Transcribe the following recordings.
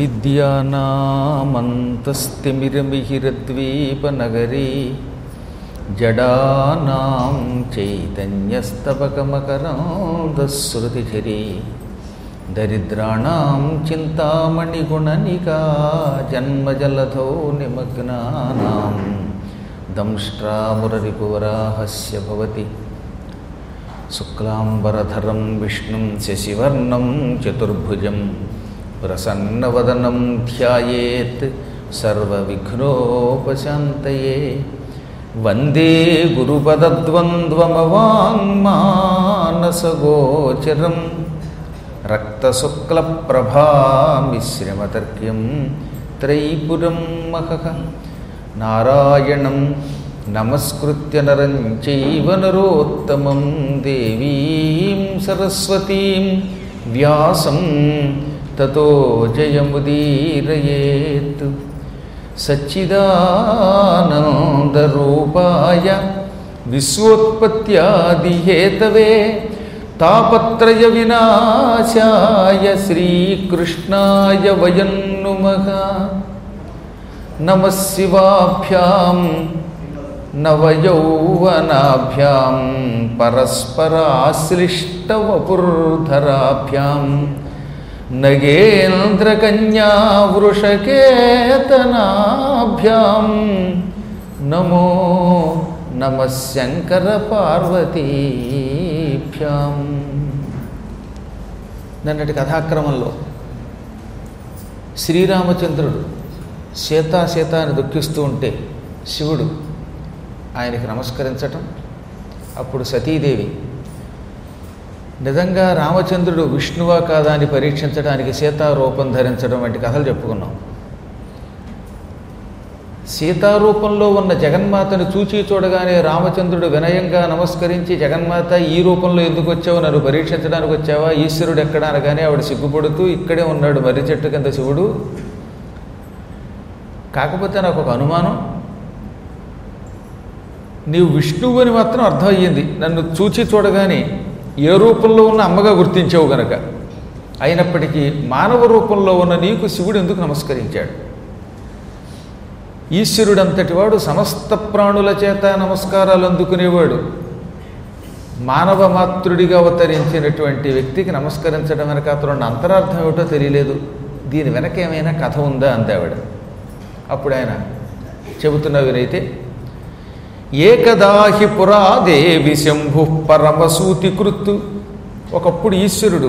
అవిద్యానామంతస్తిమిరమిహిరద్వీపనగరీ జడానాం చైతన్యస్తబకమకరాంధశ్రుతిఝరీ దరిద్రాణం చింతామణిగుణనికా జన్మజలధో నిమగ్నానాం దంష్ట్రామురరిపువరాహస్య భవతి శుక్లాంబరధరం విష్ణుం శశివర్ణం చతుర్భుజం ప్రసన్నవదనం ధ్యాయేత్ సర్వవిఘ్నోపశాంతయే వందే గురుపదద్వంద్వమవాङ्మానసగోచరం రక్తశుక్లప్రభామిశ్రమతర్క్యం త్రైపురం మహః నారాయణం నమస్కృత్య నరం చైవ నరోత్తమం దేవీం సరస్వతీం వ్యాసం తతో జయముదీరయేత్ సచ్చిదానందరూపాయ విశ్వోత్పత్యాదిహేతవే తాపత్రయ వినాశాయ శ్రీకృష్ణాయ వయం నుమః నమ శివాభ్యాం నవయౌవనాభ్యాం పరస్పరాశ్లిష్టవపుర్ధరాభ్యాం నగేంద్రకన్యావృషకేతనాభ్యాం నమో నమ శంకర పార్వతీభ్యాం నిన్నటి కథాక్రమంలో శ్రీరామచంద్రుడు సీతా సీత అని దుఃఖిస్తూ ఉంటే శివుడు ఆయనకి నమస్కరించటం అప్పుడు సతీదేవి నిజంగా రామచంద్రుడు విష్ణువా కాదా అని పరీక్షించడానికి సీతారూపం ధరించడం వంటి కథలు చెప్పుకున్నాం సీతారూపంలో ఉన్న జగన్మాతను చూచి చూడగానే రామచంద్రుడు వినయంగా నమస్కరించి జగన్మాత ఈ రూపంలో ఎందుకు వచ్చావు నన్ను పరీక్షించడానికి వచ్చావా ఈశ్వరుడు ఎక్కడ అనగానే ఆవిడ సిగ్గుపడుతూ ఇక్కడే ఉన్నాడు మర్రి చెట్టు కింద శివుడు కాకపోతే నాకు ఒక అనుమానం నీవు విష్ణువు అని మాత్రం అర్థమయ్యింది నన్ను చూచి చూడగానే ఏ రూపంలో ఉన్న అమ్మగా గుర్తించావు గనక అయినప్పటికీ మానవ రూపంలో ఉన్న నీకు శివుడు ఎందుకు నమస్కరించాడు ఈశ్వరుడంతటి వాడు సమస్త ప్రాణుల చేత నమస్కారాలు అందుకునేవాడు మానవ మాతృడిగా అవతరించినటువంటి వ్యక్తికి నమస్కరించడం వెనక అతను ఉన్న అంతరార్థం ఏమిటో తెలియలేదు దీని వెనక ఏమైనా కథ ఉందా అందావిడ అప్పుడు ఆయన చెబుతున్న వినైతే ఏకదాహి పురాదేవి శంభు పరమసూతి కృత్తు ఒకప్పుడు ఈశ్వరుడు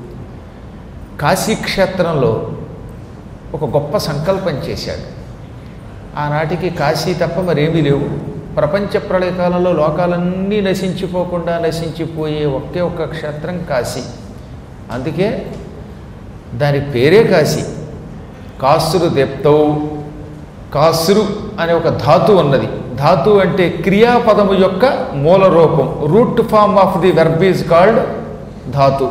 కాశీక్షేత్రంలో ఒక గొప్ప సంకల్పం చేశాడు ఆనాటికి కాశీ తప్ప మరేమీ లేవు ప్రపంచ ప్రళయకాలంలో లోకాలన్నీ నశించిపోకుండా నశించిపోయే ఒకే ఒక్క క్షేత్రం కాశీ అందుకే దాని పేరే కాశీ కాసురు దెప్తౌ కాసురు అనే ఒక ధాతు ఉన్నది ధాతు అంటే క్రియాపదము యొక్క మూల రూపం root form of the verb is called ధాతు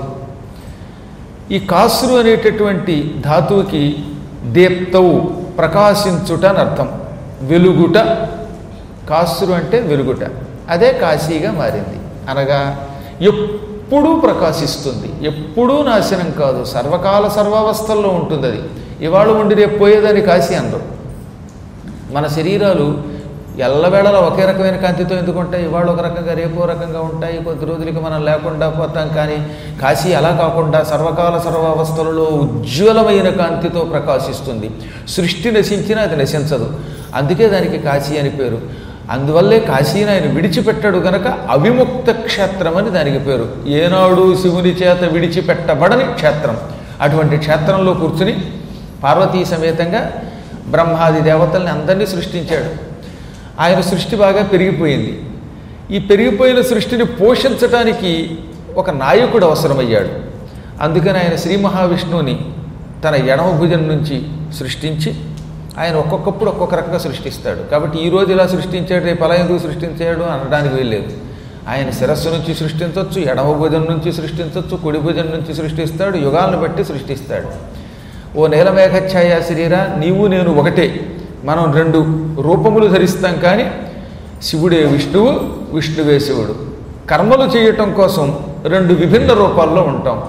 ఈ కాసురు అనేటటువంటి ధాతువుకి దీప్తవు ప్రకాశించుట అని అర్థం వెలుగుట కాసురు అంటే వెలుగుట అదే కాశీగా మారింది అనగా ఎప్పుడూ ప్రకాశిస్తుంది ఎప్పుడూ నాశనం కాదు సర్వకాల సర్వావస్థల్లో ఉంటుంది అది ఇవాళ ఉండి రేపు పోయేదని కాశీ అనరు మన శరీరాలు ఎల్లవేళలా ఒకే రకమైన కాంతితో ఎందుకు ఉంటాయి ఇవాళ ఒక రకంగా రేపు ఒక రకంగా ఉంటాయి కొద్ది రోజులకి మనం లేకుండా పోతాం కానీ కాశీ అలా కాకుండా సర్వకాల సర్వావస్థలలో ఉజ్వలమైన కాంతితో ప్రకాశిస్తుంది సృష్టి నశించినా అది నశించదు అందుకే దానికి కాశీ అని పేరు అందువల్లే కాశీని ఆయన విడిచిపెట్టాడు గనక అవిముక్త క్షేత్రం అని దానికి పేరు ఏనాడు శివుని చేత విడిచిపెట్టబడని క్షేత్రం అటువంటి క్షేత్రంలో కూర్చుని పార్వతీ సమేతంగా బ్రహ్మాది దేవతల్ని అందరినీ సృష్టించాడు ఆయన సృష్టి బాగా పెరిగిపోయింది ఈ పెరిగిపోయిన సృష్టిని పోషించటానికి ఒక నాయకుడు అవసరమయ్యాడు అందుకని ఆయన శ్రీ మహావిష్ణువుని తన ఎడమ భుజం నుంచి సృష్టించి ఆయన ఒక్కొక్కప్పుడు ఒక్కొక్క రకంగా సృష్టిస్తాడు కాబట్టి ఈ రోజు ఇలా సృష్టించాడు రేపు అలా ఎందుకు సృష్టించాడు అనడానికి వీల్లేదు ఆయన శిరస్సు నుంచి సృష్టించవచ్చు ఎడమ భుజం నుంచి సృష్టించవచ్చు కుడి భుజం నుంచి సృష్టిస్తాడు యుగాలను బట్టి సృష్టిస్తాడు ఓ నీలమేఘఛాయ శరీరా నీవు నేను ఒకటే మనం రెండు రూపములు ధరిస్తాం కానీ శివుడే విష్ణువు విష్ణువే శివుడు కర్మలు చేయటం కోసం రెండు విభిన్న రూపాల్లో ఉంటాం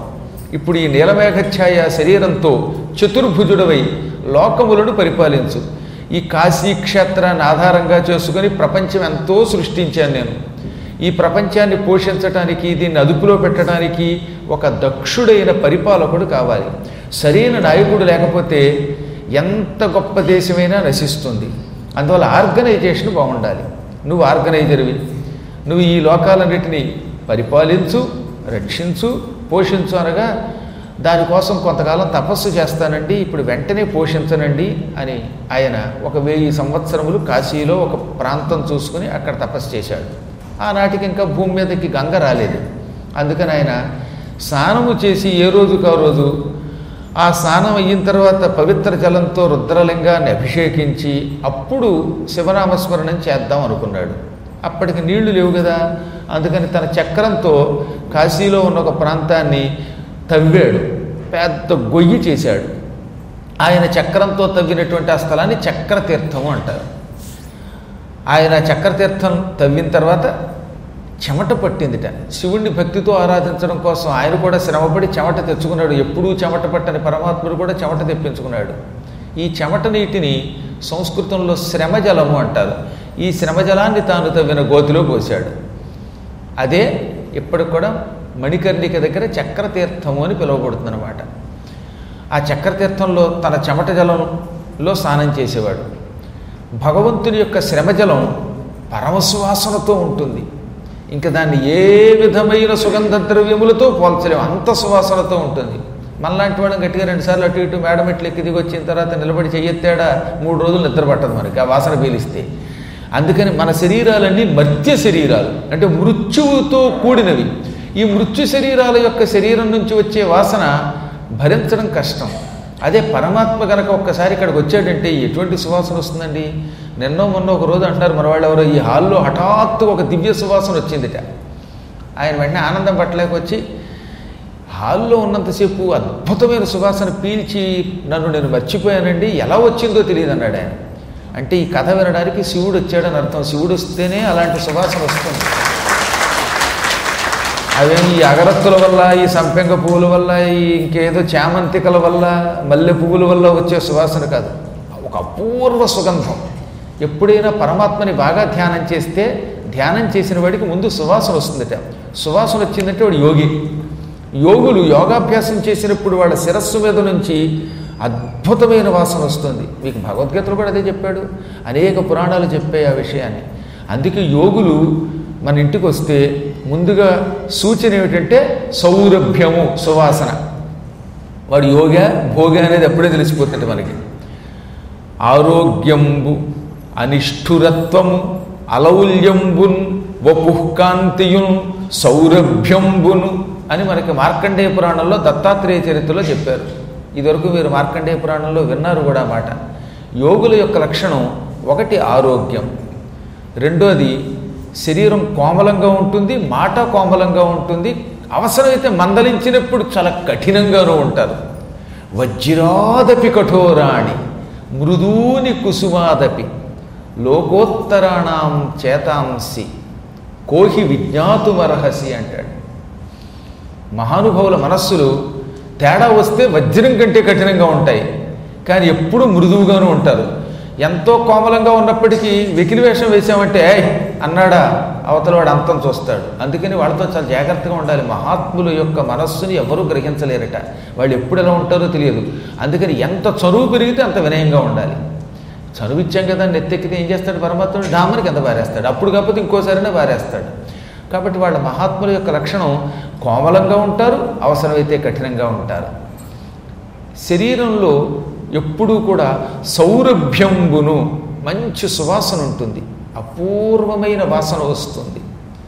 ఇప్పుడు ఈ నీలమేఘఛాయ శరీరంతో చతుర్భుజుడవై లోకములను పరిపాలించు ఈ కాశీ క్షేత్రాన్ని ఆధారంగా చేసుకుని ప్రపంచం ఎంతో సృష్టించాను నేను ఈ ప్రపంచాన్ని పోషించటానికి దీన్ని అదుపులో పెట్టడానికి ఒక దక్షుడైన పరిపాలకుడు కావాలి సరైన నాయకుడు లేకపోతే ఎంత గొప్ప దేశమైనా నశిస్తుంది అందువల్ల ఆర్గనైజేషన్ బాగుండాలి నువ్వు ఆర్గనైజర్వి నువ్వు ఈ లోకాలన్నిటినీ పరిపాలించు రక్షించు పోషించు అనగా దానికోసం కొంతకాలం తపస్సు చేస్తానండి ఇప్పుడు వెంటనే పోషించనండి అని ఆయన ఒక వెయ్యి సంవత్సరములు కాశీలో ఒక ప్రాంతం చూసుకుని అక్కడ తపస్సు చేశాడు ఆనాటికి ఇంకా భూమి మీదకి గంగ రాలేదు అందుకని ఆయన స్నానము చేసి ఏ రోజుకు ఆ రోజు ఆ స్నానం అయిన తర్వాత పవిత్ర జలంతో రుద్రలింగాన్ని అభిషేకించి అప్పుడు శివనామస్మరణం చేద్దాం అనుకున్నాడు అప్పటికి నీళ్లు లేవు కదా అందుకని తన చక్రంతో కాశీలో ఉన్న ఒక ప్రాంతాన్ని తవ్వాడు పెద్ద గొయ్యి చేశాడు ఆయన చక్రంతో తవ్వినటువంటి ఆ స్థలాన్ని చక్రతీర్థము అంటారు ఆయన చక్రతీర్థం తవ్విన తర్వాత చెమట పట్టిందిట శివుణ్ణి భక్తితో ఆరాధించడం కోసం ఆయన కూడా శ్రమపడి చెమట తెచ్చుకున్నాడు ఎప్పుడూ చెమట పట్టని పరమాత్ముడు కూడా చెమట తెప్పించుకున్నాడు ఈ చెమట నీటిని సంస్కృతంలో శ్రమజలము అంటారు ఈ శ్రమజలాన్ని తాను తవ్విన గోతిలో పోశాడు అదే ఇప్పటికి కూడా మణికర్ణిక దగ్గర చక్రతీర్థము అని పిలువబడుతుందన్నమాట ఆ చక్రతీర్థంలో తన చెమట జలంలో స్నానం చేసేవాడు భగవంతుని యొక్క శ్రమజలం పరమసువాసనతో ఉంటుంది ఇంకా దాన్ని ఏ విధమైన సుగంధ ద్రవ్యములతో పోల్చలేము అంత సువాసనతో ఉంటుంది మనలాంటి వాళ్ళని గట్టిగా రెండుసార్లు అటు ఇటు మేడం ఎట్లు ఎక్కి దిగి వచ్చిన తర్వాత నిలబడి చెయ్యెత్తాడా మూడు రోజులు నిద్ర పట్టదు మనకి ఆ వాసన పీలిస్తే అందుకని మన శరీరాలన్నీ మర్త్య శరీరాలు అంటే మృత్యువుతో కూడినవి ఈ మృత్యు శరీరాల యొక్క శరీరం నుంచి వచ్చే వాసన భరించడం కష్టం అదే పరమాత్మ కనుక ఒక్కసారి ఇక్కడికి వచ్చాడంటే ఎటువంటి సువాసన వస్తుందండి నిన్నో మొన్న ఒక రోజు అంటారు మన వాళ్ళు ఎవరో ఈ హాల్లో హఠాత్తు ఒక దివ్య సువాసన వచ్చిందిట ఆయన వెంటనే ఆనందం పట్టలేక వచ్చి హాల్లో ఉన్నంతసేపు అద్భుతమైన సువాసన పీల్చి నన్ను నేను మర్చిపోయానండి ఎలా వచ్చిందో తెలియదు అన్నాడు ఆయన అంటే ఈ కథ వినడానికి శివుడు వచ్చాడని అర్థం శివుడు వస్తేనే అలాంటి సువాసన వస్తుంది అవేమి ఈ అగరత్తుల వల్ల ఈ సంపెంగ పువ్వుల వల్ల ఈ ఇంకేదో చామంతికల వల్ల మల్లె పువ్వుల వల్ల వచ్చే సువాసన కాదు ఒక అపూర్వ సుగంధం ఎప్పుడైనా పరమాత్మని బాగా ధ్యానం చేస్తే ధ్యానం చేసిన వాడికి ముందు సువాసన వస్తుందట సువాసన వచ్చిందంటే వాడు యోగి యోగులు యోగాభ్యాసం చేసినప్పుడు వాళ్ళ శిరస్సు మీద నుంచి అద్భుతమైన వాసన వస్తుంది మీకు భగవద్గీతలో కూడా అదే చెప్పాడు అనేక పురాణాలు చెప్పాయి ఆ విషయాన్ని అందుకే యోగులు మన ఇంటికి వస్తే ముందుగా సూచన ఏమిటంటే సౌరభ్యము సువాసన వాడు యోగ భోగ అనేది అప్పుడే తెలిసిపోతుంది మనకి ఆరోగ్యంబు అనిష్ఠురత్వము అలౌల్యంబున్ వపుఃకాంతియున్ సౌరభ్యంబును అని మనకి మార్కండేయ పురాణంలో దత్తాత్రేయ చరిత్రలో చెప్పారు ఇదివరకు మీరు మార్కండేయ పురాణంలో విన్నారు కూడా ఆ మాట యోగుల యొక్క లక్షణం ఒకటి ఆరోగ్యం రెండోది శరీరం కోమలంగా ఉంటుంది మాట కోమలంగా ఉంటుంది అవసరమైతే మందలించినప్పుడు చాలా కఠినంగానూ ఉంటారు వజ్రాదపి కఠోరాణి మృదూని కుసుమాదపి లోకోత్తరాణం చేతాంసి కోహి విజ్ఞాతుమర్హసి అంటాడు మహానుభావుల మనస్సులు తేడా వస్తే వజ్రం కంటే కఠినంగా ఉంటాయి కానీ ఎప్పుడూ మృదువుగాను ఉంటారు ఎంతో కోమలంగా ఉన్నప్పటికీ వెకిలి వేషం వేసామంటే "ఏయ్" అన్నాడా అవతల వాడు అంతం చూస్తాడు అందుకని వాళ్ళతో చాలా జాగ్రత్తగా ఉండాలి మహాత్ముల యొక్క మనస్సుని ఎవరూ గ్రహించలేరట వాళ్ళు ఎప్పుడు ఎలా ఉంటారో తెలియదు అందుకని ఎంత చనువు పెరిగితే అంత వినయంగా ఉండాలి చనువు ఇచ్చాం కదా నెత్తెక్కితే ఏం చేస్తాడు పరమాత్ముడు డామరికి ఎంత బారేస్తాడు అప్పుడు కాకపోతే ఇంకోసారైనా బారేస్తాడు కాబట్టి వాళ్ళ మహాత్ముల యొక్క లక్షణం కోమలంగా ఉంటారు అవసరమైతే కఠినంగా ఉంటారు శరీరంలో ఎప్పుడూ కూడా సౌరభ్యంబును మంచి సువాసన ఉంటుంది అపూర్వమైన వాసన వస్తుంది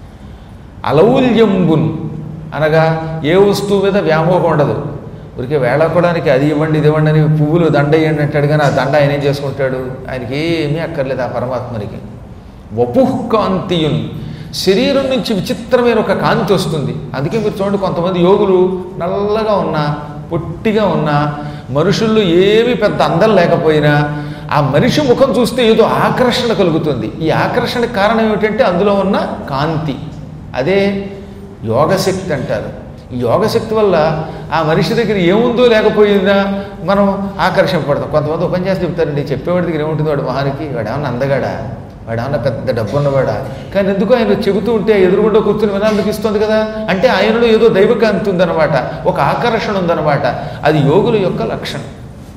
అలౌల్యంబున్ అనగా ఏ వస్తువు మీద వ్యామోహం ఉండదు ఊరికే వేళాకోవడానికి అది ఇవ్వండి ఇది ఇవ్వండి అని పువ్వులు దండ ఇవ్వండి అంటాడు కానీ ఆ దండ ఆయన ఏం చేసుకుంటాడు ఆయనకి ఏమీ అక్కర్లేదు ఆ పరమాత్మనికి వపుఃకాంతియున్ శరీరం నుంచి విచిత్రమైన ఒక కాంతి వస్తుంది అందుకే మీరు చూడండి కొంతమంది యోగులు నల్లగా ఉన్నా పొట్టిగా ఉన్నా మనుషుల్లో ఏమీ పెద్ద అందం లేకపోయినా ఆ మనిషి ముఖం చూస్తే ఏదో ఆకర్షణ కలుగుతుంది ఈ ఆకర్షణకు కారణం ఏమిటంటే అందులో ఉన్న కాంతి అదే యోగశక్తి అంటారు ఈ యోగశక్తి వల్ల ఆ మనిషి దగ్గర ఏముందో లేకపోయిందా మనం ఆకర్షింపడతాం కొంతమంది ఉపన్యాసం చెప్తారండి చెప్పేవాడి దగ్గర ఏముంటుంది వాడు మహానికి వాడు ఏమన్నా అందగాడా వాడు ఏమన్నా పెద్ద డబ్బు ఉన్నవాడా కానీ ఎందుకు ఆయన చెబుతూ ఉంటే ఎదురుగుండా కూర్చుని వినాలనిపిస్తుంది కదా అంటే ఆయనలో ఏదో దైవకాంతి ఉందన్నమాట ఒక ఆకర్షణ ఉందన్నమాట అది యోగుల యొక్క లక్షణం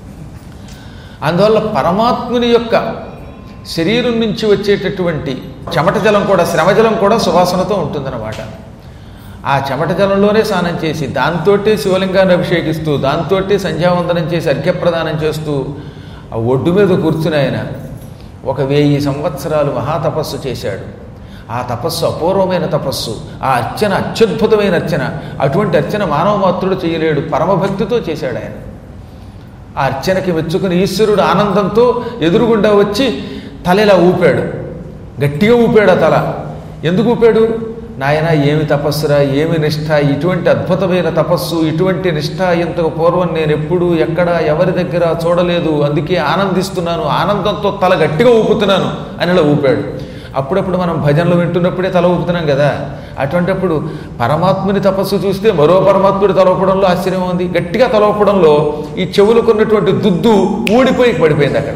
అందువల్ల పరమాత్ముని యొక్క శరీరం నుంచి వచ్చేటటువంటి చెమట జలం కూడా శ్రమజలం కూడా సువాసనతో ఉంటుందన్నమాట ఆ చెమట జలంలోనే స్నానం చేసి దాంతోటే శివలింగాన్ని అభిషేకిస్తూ దాంతోటే సంధ్యావందనం చేసి అర్ఘ్యప్రదానం చేస్తూ ఆ ఒడ్డు మీద కూర్చుని ఆయన ఒక వెయ్యి సంవత్సరాలు మహాతపస్సు చేశాడు ఆ తపస్సు అపూర్వమైన తపస్సు ఆ అర్చన అత్యద్భుతమైన అర్చన అటువంటి అర్చన మానవ మాత్రుడు చేయలేడు పరమభక్తితో చేశాడు ఆయన ఆ అర్చనకి మెచ్చుకుని ఈశ్వరుడు ఆనందంతో ఎదురుగుండా వచ్చి తల ఇలా ఊపాడు గట్టిగా ఊపాడు ఆ తల ఎందుకు ఊపాడు నాయన ఏమి తపస్సురా ఏమి నిష్ఠ ఇటువంటి అద్భుతమైన తపస్సు ఇటువంటి నిష్ఠ ఇంతకు పూర్వం నేను ఎప్పుడు ఎక్కడ ఎవరి దగ్గర చూడలేదు అందుకే ఆనందిస్తున్నాను ఆనందంతో తల గట్టిగా ఊపుతున్నాను అని ఇలా ఊపాడు అప్పుడప్పుడు మనం భజనలు వింటున్నప్పుడే తల ఊపుతున్నాం కదా అటువంటిప్పుడు పరమాత్ముని తపస్సు చూస్తే మరో పరమాత్ముడి తలవపడంలో ఆశ్చర్యం ఉంది గట్టిగా తలవపడంలో ఈ చెవులకున్నటువంటి దుద్దు ఊడిపోయి పడిపోయింది అక్కడ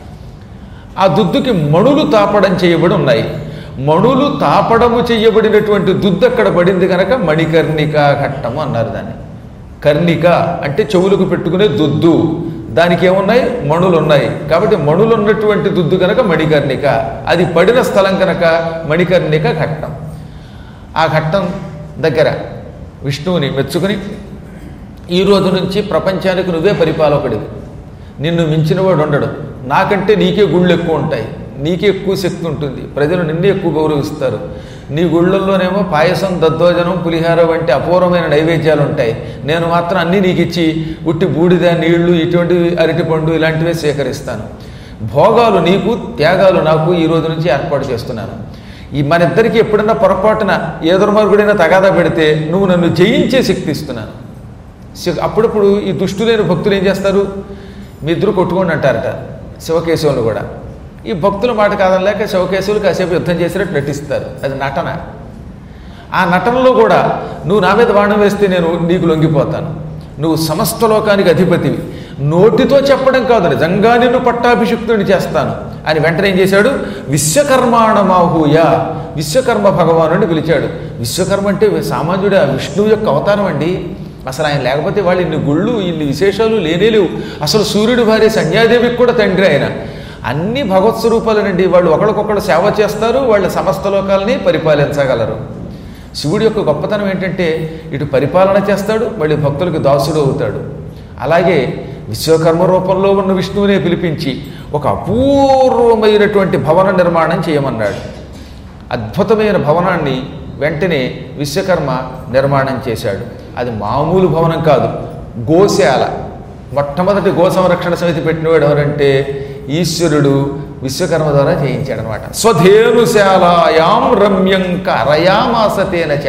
ఆ దుద్దుకి మణులు తాపడం చేయబడి ఉన్నాయి మణులు తాపడము చేయబడినటువంటి దుద్దు అక్కడ పడింది కనుక మణికర్ణిక ఘట్టము అన్నారు దాన్ని కర్ణిక అంటే చెవులకు పెట్టుకునే దుద్దు దానికి ఏమున్నాయి మణులు ఉన్నాయి కాబట్టి మణులు ఉన్నటువంటి దుద్దు కనుక మణికర్ణిక అది పడిన స్థలం కనుక మణికర్ణిక ఘట్టం ఆ ఘట్టం దగ్గర విష్ణువుని మెచ్చుకుని ఈ రోజు నుంచి ప్రపంచానికి నువ్వే పరిపాలకుడివి నిన్ను మించినవాడు ఉండడు నాకంటే నీకే గుళ్ళు ఎక్కువ ఉంటాయి నీకే ఎక్కువ శక్తి ఉంటుంది ప్రజలు నిన్నే ఎక్కువ గౌరవిస్తారు నీ గుళ్ళల్లోనేమో పాయసం దద్దోజనం పులిహార వంటి అపూర్వమైన నైవేద్యాలు ఉంటాయి నేను మాత్రం అన్నీ నీకు ఇచ్చి ఉట్టి బూడిద నీళ్లు ఇటువంటివి అరటిపండు ఇలాంటివే స్వీకరిస్తాను భోగాలు నీకు త్యాగాలు నాకు ఈ రోజు నుంచి ఏర్పాటు చేస్తున్నాను ఈ మన ఇద్దరికి ఎప్పుడన్నా పొరపాటున ఏ దుర్మార్గుడైనా తగాదా పెడితే నువ్వు నన్ను జయించే శక్తి ఇస్తున్నాను శి- అప్పుడప్పుడు ఈ దుష్టులైన భక్తులు ఏం చేస్తారు మీ ఇద్దరు కొట్టుకోండి అంటారట శివకేశవులు కూడా ఈ భక్తుల మాట కాదనలేక శివకేశవులు కాసేపు యుద్ధం చేసినట్టు నటిస్తారు అది నటన ఆ నటనలో కూడా నువ్వు నా మీద బాణం వేస్తే నేను నీకు లొంగిపోతాను నువ్వు సమస్త లోకానికి అధిపతివి నోటితో చెప్పడం కాదు నిజంగా నిన్ను పట్టాభిషిక్తుని చేస్తాను అని వెంటనే ఏం చేశాడు విశ్వకర్మాణమాహూయ విశ్వకర్మ భగవానుడిని పిలిచాడు విశ్వకర్మ అంటే సామాన్యుడు విష్ణువు యొక్క అవతారం అండి అసలు ఆయన లేకపోతే వాళ్ళు ఇన్ని గుళ్ళు ఇన్ని విశేషాలు లేనే లేవు అసలు సూర్యుడి భార్య సంధ్యాదేవికి కూడా తండ్రి ఆయన అన్ని భగవత్ స్వరూపాలనండి వాళ్ళు ఒకరికొకరు సేవ చేస్తారు వాళ్ళ సమస్త లోకాలని పరిపాలించగలరు శివుడి యొక్క గొప్పతనం ఏంటంటే ఇటు పరిపాలన చేస్తాడు మళ్ళీ భక్తులకు దాసుడు అవుతాడు అలాగే విశ్వకర్మ రూపంలో ఉన్న విష్ణువునే పిలిపించి ఒక అపూర్వమైనటువంటి భవన నిర్మాణం చేయమన్నాడు అద్భుతమైన భవనాన్ని వెంటనే విశ్వకర్మ నిర్మాణం చేశాడు అది మామూలు భవనం కాదు గోశాల మొట్టమొదటి గో సంరక్షణ సమితి పెట్టినవాడు ఎవరంటే ఈశ్వరుడు విశ్వకర్మ ద్వారా చేయించాడు అనమాట స్వధేనుశాలాయాం రమ్యంక రయామాసతేనచ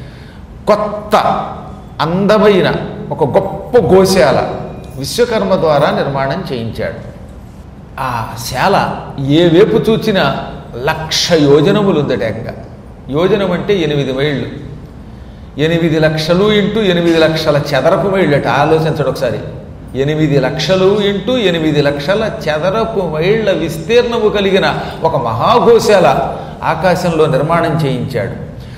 కొత్త అందమైన ఒక గొప్ప గోశాల విశ్వకర్మ ద్వారా నిర్మాణం చేయించాడు ఆ శాల ఏ వైపు చూచినా లక్ష యోజనములు ఉందట ఏకంగా యోజనం అంటే ఎనిమిది మైళ్ళు ఎనిమిది లక్షలు ఇంటూ ఎనిమిది లక్షల చదరపు మైళ్ళు అట ఆలోచించడు ఒకసారి ఎనిమిది లక్షలు ఇంటూ ఎనిమిది లక్షల చదరపు మైళ్ళ విస్తీర్ణము కలిగిన ఒక మహాగోశాల ఆకాశంలో నిర్మాణం చేయించాడు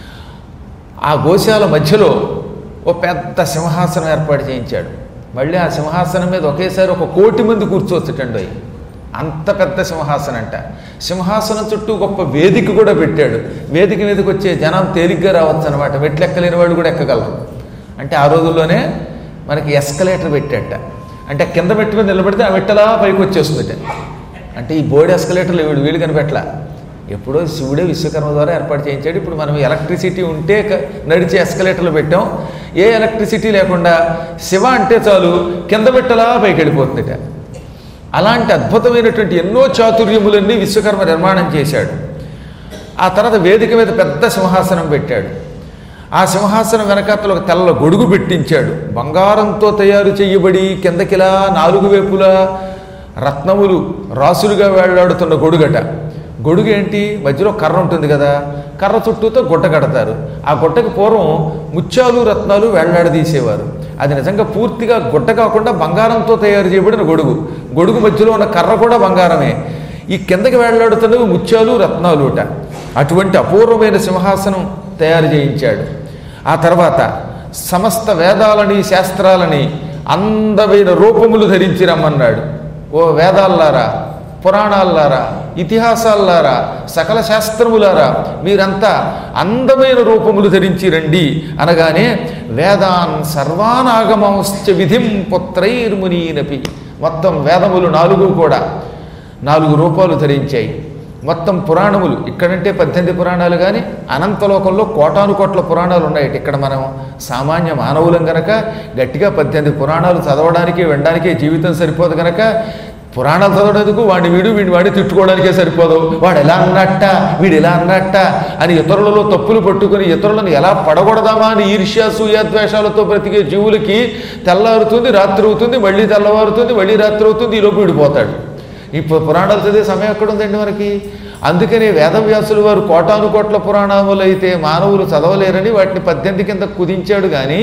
ఆ గోశాల మధ్యలో ఓ పెద్ద సింహాసనం ఏర్పాటు చేయించాడు మళ్ళీ ఆ సింహాసనం మీద ఒకేసారి ఒక కోటి మంది కూర్చోవచ్చుటండి అంత పెద్ద సింహాసనం అంట సింహాసనం చుట్టూ గొప్ప వేదిక కూడా పెట్టాడు వేదిక మీదకి వచ్చే జనం తేలిగ్గా రావచ్చు అనమాట మెట్లు ఎక్కలేని వాళ్ళు కూడా ఎక్కగలరు అంటే ఆ రోజుల్లోనే మనకి ఎస్కలేటర్ పెట్టాట అంటే కింద మెట్టు మీద నిలబడితే ఆ మెట్టలా పైకి వచ్చేస్తుందట అంటే ఈ బోర్డు ఎస్కలేటర్లు వీడు వీలు కనిపెట్టలా ఎప్పుడో శివుడే విశ్వకర్మ ద్వారా ఏర్పాటు చేయించాడు ఇప్పుడు మనం ఎలక్ట్రిసిటీ ఉంటే క- నడిచే ఎస్కలేటర్లు పెట్టాం ఏ ఎలక్ట్రిసిటీ లేకుండా శివ అంటే చాలు కింద పెట్టలా పైకి వెళ్ళిపోతుందట అలాంటి అద్భుతమైనటువంటి ఎన్నో చాతుర్యములన్నీ విశ్వకర్మ నిర్మాణం చేశాడు ఆ తర్వాత వేదిక మీద పెద్ద సింహాసనం పెట్టాడు ఆ సింహాసనం వెనకాతల ఒక తెల్ల గొడుగు పెట్టించాడు బంగారంతో తయారు చేయబడి కిందకిలా నాలుగు వైపులా రత్నములు రాసులుగా వేలాడుతున్న గొడుగట గొడుగు ఏంటి మధ్యలో కర్ర ఉంటుంది కదా కర్ర చుట్టూతో గుట్ట కడతారు ఆ గుట్టకి పూర్వం ముత్యాలు రత్నాలు వేళ్లాడదీసేవారు అది నిజంగా పూర్తిగా గుట్ట కాకుండా బంగారంతో తయారు చేయబడిన గొడుగు గొడుగు మధ్యలో ఉన్న కర్ర కూడా బంగారమే ఈ కిందకి వేళ్లాడుతున్నవి ముత్యాలు రత్నాలుట అటువంటి అపూర్వమైన సింహాసనం తయారు చేయించాడు ఆ తర్వాత సమస్త వేదాలని శాస్త్రాలని అందమైన రూపములు ధరించి రమ్మన్నాడు ఓ వేదాల్లారా పురాణాల్లారా ఇతిహాసాల్లారా సకల శాస్త్రములారా మీరంతా అందమైన రూపములు ధరించి రండి అనగానే వేదాన్ సర్వానాగమంశ్చ విధిం పుత్రైర్మునీనపి మొత్తం వేదములు నాలుగు కూడా నాలుగు రూపాలు ధరించాయి మొత్తం పురాణములు ఇక్కడంటే పద్దెనిమిది పురాణాలు కానీ అనంతలోకంలో కోటాను కోట్ల పురాణాలు ఉన్నాయి ఇక్కడ మనం సామాన్య మానవులం గనక గట్టిగా పద్దెనిమిది పురాణాలు చదవడానికి వినడానికే జీవితం సరిపోదు గనక పురాణాలు చదవడానికి వాడిని వీడు వీడిని వాడి తిట్టుకోవడానికే సరిపోదు వాడు ఎలా అన్నట్ట వీడు ఎలా అన్నట్ట అని ఇతరులలో తప్పులు పట్టుకుని ఇతరులను ఎలా పడగొడదామా అని ఈర్ష్య సూయాద్వేషాలతో బ్రతికే జీవులకి తెల్లారుతుంది రాత్రి అవుతుంది మళ్ళీ తెల్లవారుతుంది మళ్ళీ రాత్రి అవుతుంది ఈలోపు విడిపోతాడు ఇప్పుడు పురాణాలు చదివే సమయం ఎక్కడ ఉందండి మనకి అందుకని వేదవ్యాసులు వారు కోటాను కోట్ల పురాణములు అయితే మానవులు చదవలేరని వాటిని పద్దెనిమిది కింద కుదించాడు కానీ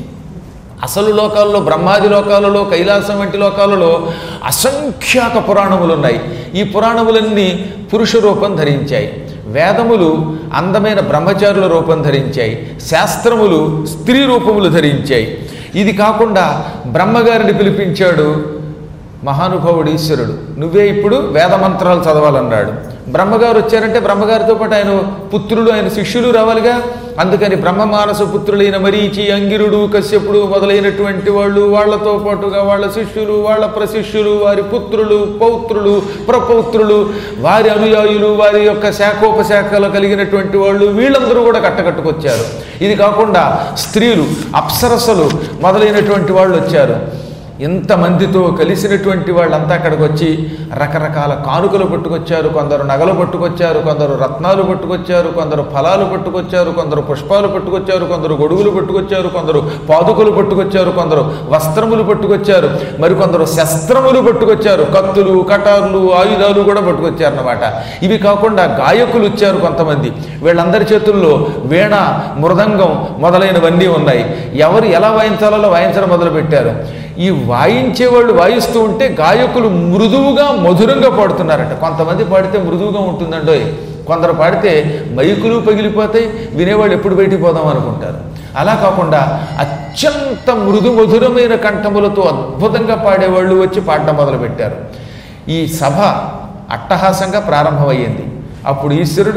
అసలు లోకాల్లో బ్రహ్మాది లోకాలలో కైలాసం వంటి లోకాలలో అసంఖ్యాక పురాణములు ఉన్నాయి ఈ పురాణములన్నీ పురుష రూపం ధరించాయి వేదములు అందమైన బ్రహ్మచారుల రూపం ధరించాయి శాస్త్రములు స్త్రీ రూపములు ధరించాయి ఇది కాకుండా బ్రహ్మగారిని పిలిపించాడు మహానుభావుడు ఈశ్వరుడు నువ్వే ఇప్పుడు వేదమంత్రాలు చదవాలన్నాడు బ్రహ్మగారు వచ్చారంటే బ్రహ్మగారితో పాటు ఆయన పుత్రులు ఆయన శిష్యులు రావాలిగా అందుకని బ్రహ్మమానస పుత్రులైన మరీచి అంగిరుడు కశ్యపుడు మొదలైనటువంటి వాళ్ళు వాళ్ళతో పాటుగా వాళ్ళ శిష్యులు వాళ్ళ ప్రశిష్యులు వారి పుత్రులు పౌత్రులు ప్రపౌత్రులు వారి అనుయాయులు వారి యొక్క శాఖోపశాఖలు కలిగినటువంటి వాళ్ళు వీళ్ళందరూ కూడా కట్టకట్టుకొచ్చారు ఇది కాకుండా స్త్రీలు అప్సరసలు మొదలైనటువంటి వాళ్ళు వచ్చారు ఇంతమందితో కలిసినటువంటి వాళ్ళంతా అక్కడికి వచ్చి రకరకాల కానుకలు పట్టుకొచ్చారు కొందరు నగలు పట్టుకొచ్చారు కొందరు రత్నాలు పట్టుకొచ్చారు కొందరు ఫలాలు పట్టుకొచ్చారు కొందరు పుష్పాలు పట్టుకొచ్చారు కొందరు గొడుగులు పట్టుకొచ్చారు కొందరు పాదుకలు పట్టుకొచ్చారు కొందరు వస్త్రములు పట్టుకొచ్చారు మరికొందరు శస్త్రములు పట్టుకొచ్చారు కత్తులు కటార్లు ఆయుధాలు కూడా పట్టుకొచ్చారు అన్నమాట ఇవి కాకుండా గాయకులు వచ్చారు కొంతమంది వీళ్ళందరి చేతుల్లో వీణ మృదంగం మొదలైనవన్నీ ఉన్నాయి ఎవరు ఎలా వాయించాలో వాయించడం మొదలుపెట్టారు ఈ వాయించే వాళ్ళు వాయిస్తూ ఉంటే గాయకులు మృదువుగా మధురంగా పాడుతున్నారట కొంతమంది పాడితే మృదువుగా ఉంటుందండోయ్ కొందరు పాడితే మైకులు పగిలిపోతాయి వినేవాళ్ళు ఎప్పుడు బయటికి పోదాం అనుకుంటారు అలా కాకుండా అత్యంత మృదు మధురమైన కంఠములతో అద్భుతంగా పాడేవాళ్ళు వచ్చి పాడడం మొదలుపెట్టారు ఈ సభ అట్టహాసంగా ప్రారంభమయ్యింది అప్పుడు ఈశ్వరుడు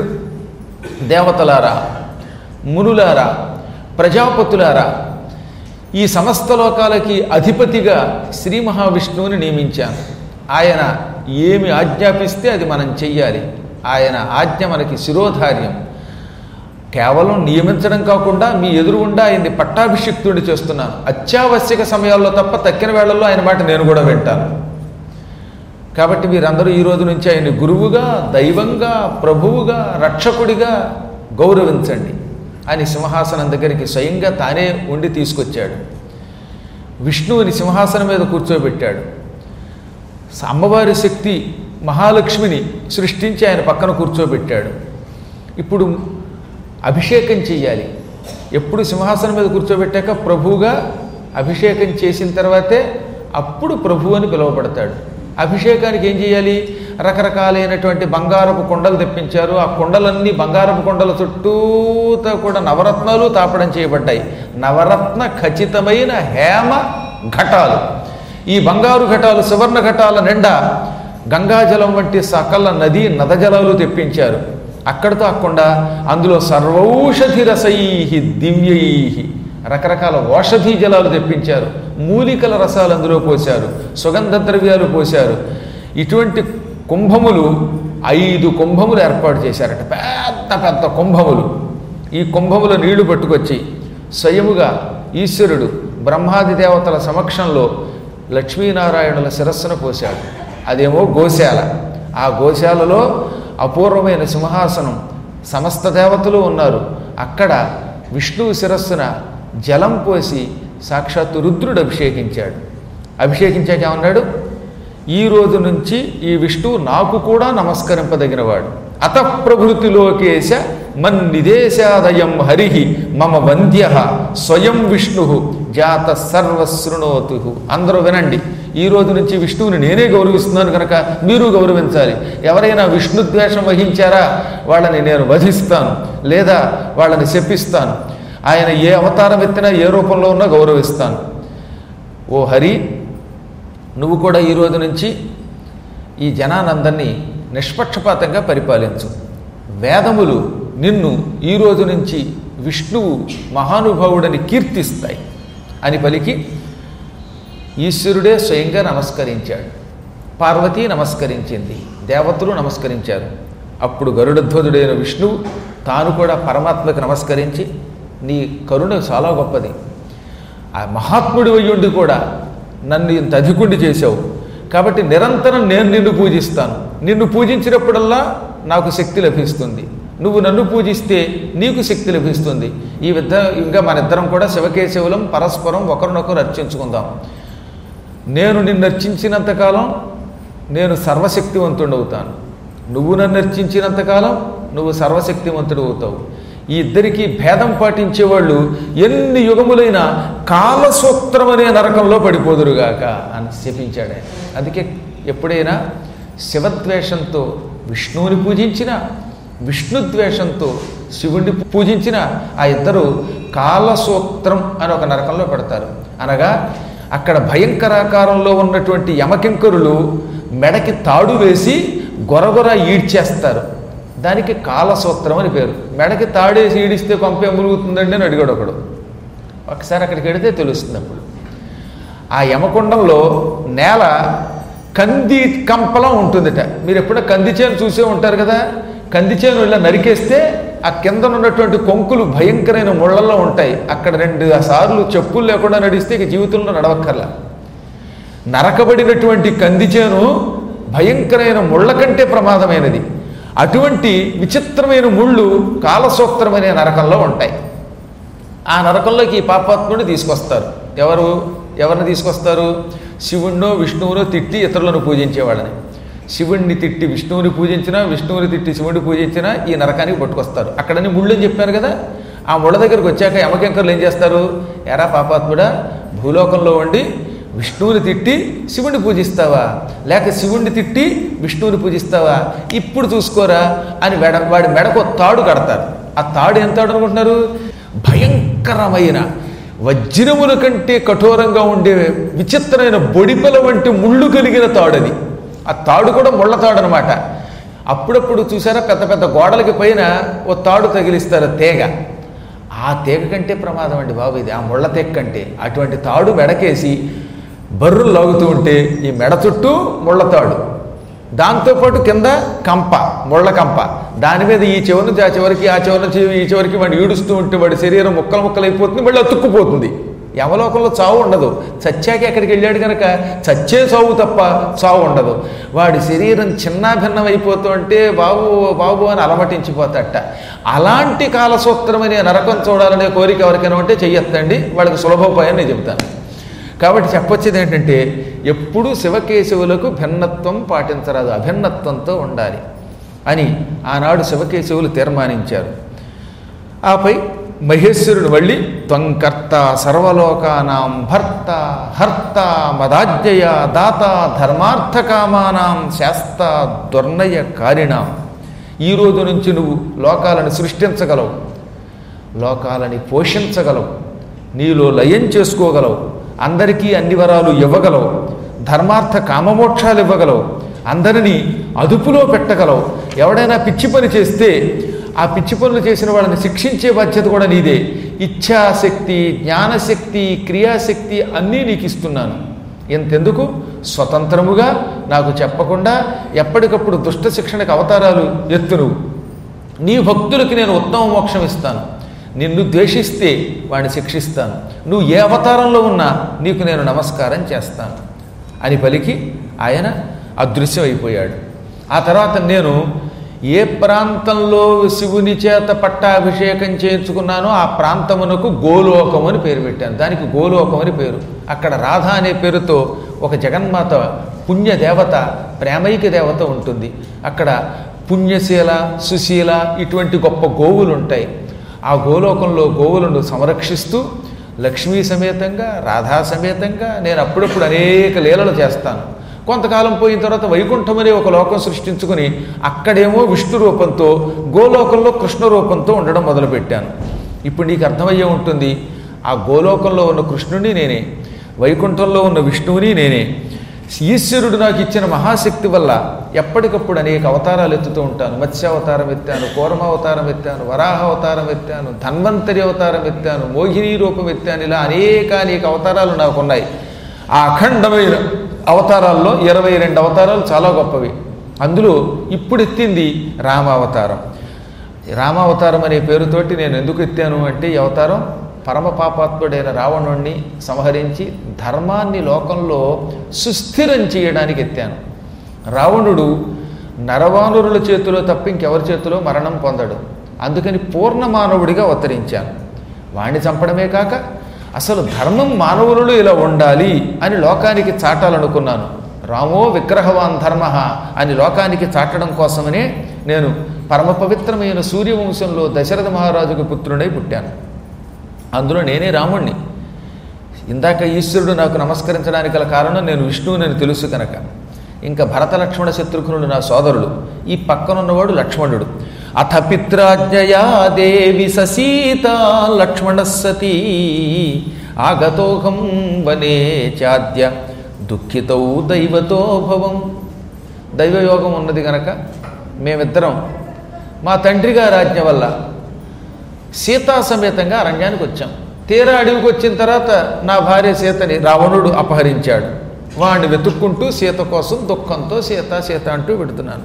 దేవతలారా మునులారా ప్రజాపతులారా ఈ సమస్త లోకాలకి అధిపతిగా శ్రీ మహావిష్ణువుని నియమించాను ఆయన ఏమి ఆజ్ఞాపిస్తే అది మనం చెయ్యాలి ఆయన ఆజ్ఞ మనకి శిరోధార్యం కేవలం నియమించడం కాకుండా మీ ఎదురుగుండా ఆయన్ని పట్టాభిషిక్తుడిని చేస్తున్నాను అత్యావశ్యక సమయాల్లో తప్ప తక్కిన వేళల్లో ఆయన మాట నేను కూడా వింటాను కాబట్టి మీరందరూ ఈ రోజు నుంచి ఆయన్ని గురువుగా దైవంగా ప్రభువుగా రక్షకుడిగా గౌరవించండి అని సింహాసనం దగ్గరికి స్వయంగా తానే ఉండి తీసుకొచ్చాడు విష్ణువుని సింహాసనం మీద కూర్చోబెట్టాడు అమ్మవారి శక్తి మహాలక్ష్మిని సృష్టించి ఆయన పక్కన కూర్చోబెట్టాడు ఇప్పుడు అభిషేకం చెయ్యాలి ఎప్పుడు సింహాసనం మీద కూర్చోబెట్టాక ప్రభువుగా అభిషేకం చేసిన తర్వాతే అప్పుడు ప్రభు అని పిలువబడతాడు అభిషేకానికి ఏం చేయాలి రకరకాలైనటువంటి బంగారపు కొండలు తెప్పించారు ఆ కొండలన్నీ బంగారపు కొండల చుట్టూతో కూడా నవరత్నాలు తాపడం చేయబడ్డాయి నవరత్న ఖచ్చితమైన హేమ ఘటాలు ఈ బంగారు ఘటాలు సువర్ణ ఘటాల నిండా గంగాజలం వంటి సకల నది నదజలాలు తెప్పించారు అక్కడితో కాకుండా అందులో సర్వౌషధి రసై దివ్యై రకరకాల ఓషధీ జలాలు తెప్పించారు మూలికల రసాలు అందులో పోశారు సుగంధ ద్రవ్యాలు పోశారు ఇటువంటి కుంభములు ఐదు కుంభములు ఏర్పాటు చేశారట పెద్ద పెద్ద కుంభములు ఈ కుంభముల నీళ్లు పట్టుకొచ్చి స్వయముగా ఈశ్వరుడు బ్రహ్మాది దేవతల సమక్షంలో లక్ష్మీనారాయణుల శిరస్సున పోశాడు అదేమో గోశాల ఆ గోశాలలో అపూర్వమైన సింహాసనం సమస్త దేవతలు ఉన్నారు అక్కడ విష్ణువు శిరస్సున జలం పోసి సాక్షాత్తు రుద్రుడు అభిషేకించాడు అభిషేకించాక ఏమన్నాడు ఈ రోజు నుంచి ఈ విష్ణువు నాకు కూడా నమస్కరింపదగినవాడు అత ప్రభృతి లోకేశ మన్నిదేశాదయం హరి మమ వంద్య స్వయం విష్ణు జాత సర్వశృణోతు అందరూ వినండి ఈ రోజు నుంచి విష్ణువుని నేనే గౌరవిస్తున్నాను కనుక మీరు గౌరవించాలి ఎవరైనా విష్ణు ద్వేషం వహించారా వాళ్ళని నేను వధిస్తాను లేదా వాళ్ళని శపిస్తాను ఆయన ఏ అవతారం ఎత్తినా ఏ రూపంలో ఉన్నా గౌరవిస్తాను ఓ హరి నువ్వు కూడా ఈ రోజు నుంచి ఈ జనానందరినీ నిష్పక్షపాతంగా పరిపాలించు వేదములు నిన్ను ఈ రోజు నుంచి విష్ణువు మహానుభావుడని కీర్తిస్తాయి అని పలికి ఈశ్వరుడే స్వయంగా నమస్కరించాడు పార్వతీ నమస్కరించింది దేవతలు నమస్కరించారు అప్పుడు గరుడధ్వజుడైన విష్ణువు తాను కూడా పరమాత్మకి నమస్కరించి నీ కరుణ చాలా గొప్పది ఆ మహాత్ముడి అయ్యుండి కూడా నన్ను ఇంత అధికుండి చేశావు కాబట్టి నిరంతరం నేను నిన్ను పూజిస్తాను నిన్ను పూజించినప్పుడల్లా నాకు శక్తి లభిస్తుంది నువ్వు నన్ను పూజిస్తే నీకు శక్తి లభిస్తుంది ఈ విధ ఇంకా మన ఇద్దరం కూడా శివకేశవులం పరస్పరం ఒకరినొకరు అర్చించుకుందాం నేను నిన్ను అర్చించినంతకాలం నేను సర్వశక్తివంతుడవుతాను నువ్వు నన్ను అర్చించినంతకాలం నువ్వు సర్వశక్తివంతుడు అవుతావు ఈ ఇద్దరికీ భేదం పాటించేవాళ్ళు ఎన్ని యుగములైనా కాలసూత్రం అనే నరకంలో పడిపోదురుగాక అని శపించాడు ఆయన అందుకే ఎప్పుడైనా శివద్వేషంతో విష్ణువుని పూజించిన విష్ణుద్వేషంతో శివుణ్ణి పూజించిన ఆ ఇద్దరు కాలసూత్రం అని ఒక నరకంలో పెడతారు అనగా అక్కడ భయంకరాకారంలో ఉన్నటువంటి యమకింకరులు మెడకి తాడు వేసి గొరగొర ఈడ్చేస్తారు దానికి కాలసూత్రం అని పేరు మెడకి తాడేసి ఈడిస్తే కొంపే మురుగుతుందండి అని అడిగాడు ఒకడు ఒకసారి అక్కడికి వెడితే తెలుస్తుంది అప్పుడు ఆ యమకుండంలో నేల కంది కంపలం ఉంటుందిట మీరు ఎప్పుడో కంది చేను చూసే ఉంటారు కదా కంది చేను ఇలా నరికేస్తే ఆ కింద ఉన్నటువంటి కొంకులు భయంకరమైన ముళ్ళల్లో ఉంటాయి అక్కడ రెండు సార్లు చెప్పులు లేకుండా నడిస్తే ఇక జీవితంలో నడవక్కర్లా నరకబడినటువంటి కంది చేను భయంకరమైన ముళ్ళ కంటే ప్రమాదమైనది అటువంటి విచిత్రమైన ముళ్ళు కాలసూత్రమనే నరకంలో ఉంటాయి ఆ నరకంలోకి ఈ పాపాత్ముడిని తీసుకొస్తారు ఎవరు ఎవరిని తీసుకొస్తారు శివుణ్ణో విష్ణువునో తిట్టి ఇతరులను పూజించేవాళ్ళని శివుణ్ణి తిట్టి విష్ణువుని పూజించినా విష్ణువుని తిట్టి శివుడిని పూజించినా ఈ నరకానికి పట్టుకొస్తారు అక్కడని ముళ్ళు అని చెప్పాను కదా ఆ ముళ్ళ దగ్గరికి వచ్చాక యమకెంకర్లు ఏం చేస్తారు ఎరా పాపాత్ముడా భూలోకంలో ఉండి విష్ణువుని తిట్టి శివుణ్ణి పూజిస్తావా లేక శివుణ్ణి తిట్టి విష్ణువుని పూజిస్తావా ఇప్పుడు చూసుకోరా అని మెడ వాడి మెడకు ఒక తాడు కడతారు ఆ తాడు ఎంత తాడు అనుకుంటున్నారు భయంకరమైన వజ్రముల కంటే కఠోరంగా ఉండే విచిత్రమైన బొడిపల వంటి ముళ్ళు కలిగిన తాడది ఆ తాడు కూడా ముళ్ళ తాడు అనమాట అప్పుడప్పుడు చూసారా పెద్ద పెద్ద గోడలకి పైన ఓ తాడు తగిలిస్తారు తీగ ఆ తీగ కంటే ప్రమాదం అండి బాబు ఇది ఆ ముళ్ళ తీగ కంటే అటువంటి తాడు మెడకేసి బర్రులు లాగుతూ ఉంటే ఈ మెడ చుట్టూ ముళ్ళ తాడు దాంతోపాటు కింద కంప ముళ్ళ కంప దాని మీద ఈ చివరి నుంచి ఆ చివరికి ఆ చివరి నుంచి ఈ చివరికి వాడు ఈడుస్తూ ఉంటే వాడి శరీరం ముక్కలు ముక్కలు అయిపోతుంది మళ్ళీ అతుక్కుపోతుంది యమలోకంలో చావు ఉండదు చచ్చాక ఎక్కడికి వెళ్ళాడు కనుక చచ్చే చావు తప్ప చావు ఉండదు వాడి శరీరం చిన్నాభిన్నం అయిపోతూ ఉంటే బాబు బాబు అని అలమటించిపోతాట అలాంటి కాలసూత్రమనే నరకం చూడాలనే కోరిక ఎవరికైనా ఉంటే చెయ్యొద్దండి వాళ్ళకి సులభోపాయం నేను చెప్తాను కాబట్టి చెప్పొచ్చేది ఏంటంటే ఎప్పుడూ శివకేశవులకు భిన్నత్వం పాటించరాదు అభిన్నత్వంతో ఉండాలి అని ఆనాడు శివకేశవులు తీర్మానించారు ఆపై మహేశ్వరుడు మళ్ళీ త్వంకర్త సర్వలోకానాం భర్త హర్త మదాజ్యయ దాత ధర్మార్థకామానాం శాస్త దుర్నయ కారిణాం ఈ రోజు నుంచి నువ్వు లోకాలను సృష్టించగలవు లోకాలని పోషించగలవు నీలో లయం చేసుకోగలవు అందరికీ అన్ని వరాలు ఇవ్వగలవు ధర్మార్థ కామమోక్షాలు ఇవ్వగలవు అందరినీ అదుపులో పెట్టగలవు ఎవడైనా పిచ్చి పని చేస్తే ఆ పిచ్చి పనులు చేసిన వాళ్ళని శిక్షించే బాధ్యత కూడా నీదే ఇచ్ఛాశక్తి జ్ఞానశక్తి క్రియాశక్తి అన్నీ నీకు ఇస్తున్నాను ఇంతెందుకు స్వతంత్రముగా నాకు చెప్పకుండా ఎప్పటికప్పుడు దుష్ట శిక్షణకు అవతారాలు ఎత్తు నువ్వు నీ భక్తులకి నేను ఉత్తమ మోక్షం ఇస్తాను నిన్ను ద్వేషిస్తే వాడిని శిక్షిస్తాను నువ్వు ఏ అవతారంలో ఉన్నా నీకు నేను నమస్కారం చేస్తాను అని పలికి ఆయన అదృశ్యం అయిపోయాడు ఆ తర్వాత నేను ఏ ప్రాంతంలో శివుని చేత పట్టాభిషేకం చేయించుకున్నానో ఆ ప్రాంతమునకు గోలోకం అని పేరు పెట్టాను దానికి గోలోకం అని పేరు అక్కడ రాధ అనే పేరుతో ఒక జగన్మాత పుణ్య దేవత ప్రేమైక దేవత ఉంటుంది అక్కడ పుణ్యశీల సుశీల ఇటువంటి గొప్ప గోవులు ఉంటాయి ఆ గోలోకంలో గోవులను సంరక్షిస్తూ లక్ష్మీ సమేతంగా రాధా సమేతంగా నేను అప్పుడప్పుడు అనేక లీలలు చేస్తాను కొంతకాలం పోయిన తర్వాత వైకుంఠం అనే ఒక లోకం సృష్టించుకుని అక్కడేమో విష్ణు రూపంతో గోలోకంలో కృష్ణ రూపంతో ఉండడం మొదలుపెట్టాను ఇప్పుడు నీకు అర్థమయ్యే ఉంటుంది ఆ గోలోకంలో ఉన్న కృష్ణుని నేనే వైకుంఠంలో ఉన్న విష్ణువుని నేనే ఈశ్వరుడు నాకు ఇచ్చిన మహాశక్తి వల్ల ఎప్పటికప్పుడు అనేక అవతారాలు ఎత్తుతూ ఉంటాను మత్స్యావతారం ఎత్తాను కూరమావతారం ఎత్తాను వరాహ అవతారం ఎత్తాను ధన్వంతరి అవతారం ఎత్తాను మోహిని రూపం ఎత్తాను ఇలా అనేక అనేక అవతారాలు నాకు ఉన్నాయి ఆ అఖండమైన అవతారాల్లో ఇరవై రెండు అవతారాలు చాలా గొప్పవి అందులో ఇప్పుడు ఎత్తింది రామావతారం రామావతారం అనే పేరుతోటి నేను ఎందుకు ఎత్తాను అంటే ఈ అవతారం పరమ పాపాత్ముడైన రావణుణ్ణి సంహరించి ధర్మాన్ని లోకంలో సుస్థిరం చేయడానికి ఎత్తాను రావణుడు నరవానురుల చేతిలో తప్ప ఇంకెవరి చేతిలో మరణం పొందడు అందుకని పూర్ణ మానవుడిగా అవతరించాను వాణ్ణి చంపడమే కాక అసలు ధర్మం మానవులలో ఇలా ఉండాలి అని లోకానికి చాటాలనుకున్నాను రామో విగ్రహవాన్ ధర్మ అని లోకానికి చాటడం కోసమనే నేను పరమ పవిత్రమైన సూర్యవంశంలో దశరథ మహారాజుకు పుత్రుడై పుట్టాను అందులో నేనే రాముణ్ణి ఇందాక ఈశ్వరుడు నాకు నమస్కరించడానికి గల కారణం నేను విష్ణువునని తెలుసు కనుక ఇంకా భరత లక్ష్మణ శత్రుఘ్నుడు నా సోదరుడు ఈ పక్కనున్నవాడు లక్ష్మణుడు అథ పిత్రాజ్ఞయా దేవి ససీత లక్ష్మణ సతీ ఆగతోహం వనే చాద్య దుఃఖితౌ దైవతో భవం దైవయోగం ఉన్నది గనక మేమిద్దరం మా తండ్రి గారి ఆజ్ఞ వల్ల సీతా సమేతంగా అరణ్యానికి వచ్చాం తీరా అడవికి వచ్చిన తర్వాత నా భార్య సీతని రావణుడు అపహరించాడు వాడిని వెతుక్కుంటూ సీత కోసం దుఃఖంతో సీత సీత అంటూ పెడుతున్నాను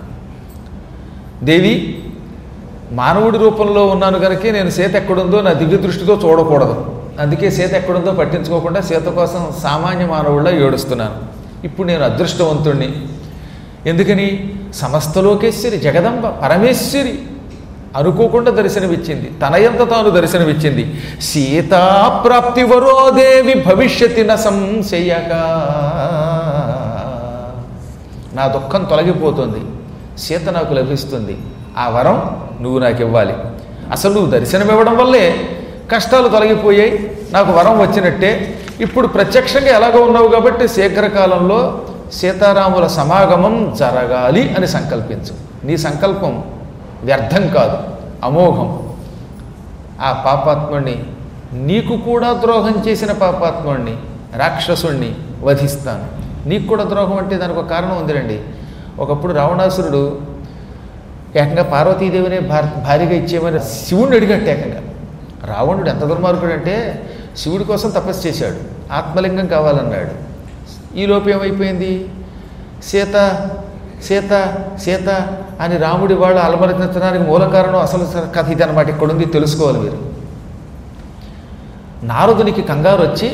దేవి మానవుడి రూపంలో ఉన్నాను కనుక నేను సీత ఎక్కడుందో నా దివ్య దృష్టితో చూడకూడదు అందుకే సీత ఎక్కడుందో పట్టించుకోకుండా సీత కోసం సామాన్య మానవుళ్ళ ఏడుస్తున్నాను ఇప్పుడు నేను అదృష్టవంతుణ్ణి ఎందుకని సమస్తలోకేశ్వరి జగదంబ పరమేశ్వరి అనుకోకుండా దర్శనమిచ్చింది తనయంత తాను దర్శనమిచ్చింది సీతాప్రాప్తి వరోదేవి భవిష్యతి న సంశయగా నా దుఃఖం తొలగిపోతుంది సీత నాకు లభిస్తుంది ఆ వరం నువ్వు నాకు ఇవ్వాలి అసలు నువ్వు దర్శనం ఇవ్వడం వల్లే కష్టాలు తొలగిపోయాయి నాకు వరం వచ్చినట్టే ఇప్పుడు ప్రత్యక్షంగా ఎలాగో ఉన్నావు కాబట్టి శీఘ్రకాలంలో సీతారాముల సమాగమం జరగాలి అని సంకల్పించు నీ సంకల్పం వ్యర్థం కాదు అమోఘం ఆ పాపాత్ముణ్ణి నీకు కూడా ద్రోహం చేసిన పాపాత్ముణ్ణి రాక్షసుణ్ణి వధిస్తాను నీకు కూడా ద్రోహం అంటే దానికి ఒక కారణం ఉందిరండి ఒకప్పుడు రావణాసురుడు ఏకంగా పార్వతీదేవినే భార్ భార్యగా ఇచ్చేయమని శివుణ్ణి అడిగట్టు ఏకంగా రావణుడు ఎంత దుర్మార్గుడు అంటే శివుడి కోసం తపస్సు చేశాడు ఆత్మలింగం కావాలన్నాడు ఈలోపు ఏమైపోయింది సీత సీత సీత అని రాముడి వాళ్ళు అలమరించడానికి మూల కారణం అసలు కథ ఇది అనమాట ఇక్కడ ఉంది తెలుసుకోవాలి మీరు నారదునికి కంగారు వచ్చి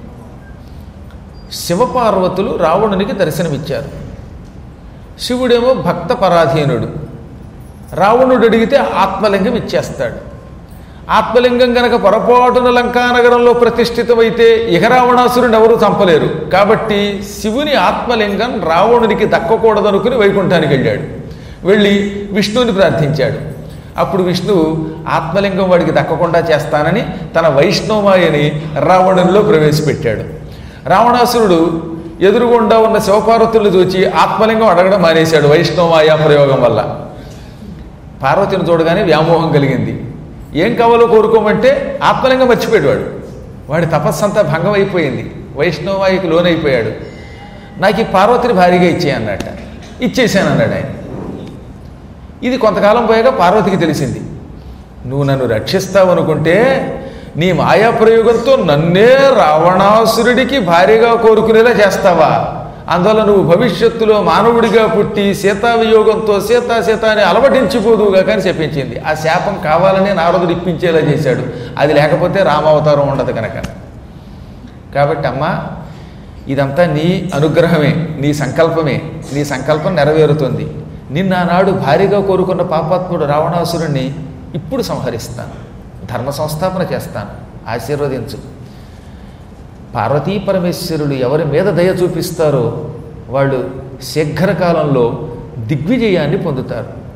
శివపార్వతులు రావణునికి దర్శనమిచ్చారు శివుడేమో భక్త పరాధీనుడు రావణుడు అడిగితే ఆత్మలింగం ఇచ్చేస్తాడు ఆత్మలింగం గనక పొరపాటున లంకానగరంలో ప్రతిష్ఠితమైతే ఇహ రావణాసురుని ఎవరు చంపలేరు కాబట్టి శివుని ఆత్మలింగం రావణునికి దక్కకూడదనుకుని వైకుంఠానికి వెళ్ళాడు వెళ్ళి విష్ణువుని ప్రార్థించాడు అప్పుడు విష్ణువు ఆత్మలింగం వాడికి దక్కకుండా చేస్తానని తన వైష్ణవమాయని రావణునిలో ప్రవేశపెట్టాడు రావణాసురుడు ఎదురుగుండా ఉన్న శివపార్వతుల్ని చూచి ఆత్మలింగం అడగడం మానేశాడు వైష్ణవమాయ ప్రయోగం వల్ల పార్వతిని చూడగానే వ్యామోహం కలిగింది ఏం కావాలో కోరుకోమంటే ఆత్మలింగం మర్చిపోయాడు వాడి తపస్సంతా భంగం అయిపోయింది వైష్ణవాయికి లోనైపోయాడు నాకు ఈ పార్వతిని భారీగా ఇచ్చేయన్నట్ట ఇచ్చేసాను అన్నాడు ఆయన ఇది కొంతకాలం పోయాక పార్వతికి తెలిసింది నువ్వు నన్ను రక్షిస్తావు అనుకుంటే నీ మాయా ప్రయోగంతో నన్నే రావణాసురుడికి భారీగా కోరుకునేలా చేస్తావా అందువల్ల నువ్వు భవిష్యత్తులో మానవుడిగా పుట్టి సీతా వియోగంతో సీతా సీత అని అలవటించిపోదువుగా కానీ చెప్పించింది ఆ శాపం కావాలనే నారదుడు ఇప్పించేలా చేశాడు అది లేకపోతే రామావతారం ఉండదు కనుక కాబట్టి అమ్మా ఇదంతా నీ అనుగ్రహమే నీ సంకల్పమే నీ సంకల్పం నెరవేరుతుంది నిన్న ఆనాడు భారీగా కోరుకున్న పాపాత్ముడు రావణాసురుణ్ణి ఇప్పుడు సంహరిస్తాను ధర్మ సంస్థాపన చేస్తాను ఆశీర్వదించు పార్వతీ పరమేశ్వరుడు ఎవరి మీద దయ చూపిస్తారో వాళ్ళు శీఘ్రకాలంలో దిగ్విజయాన్ని పొందుతారు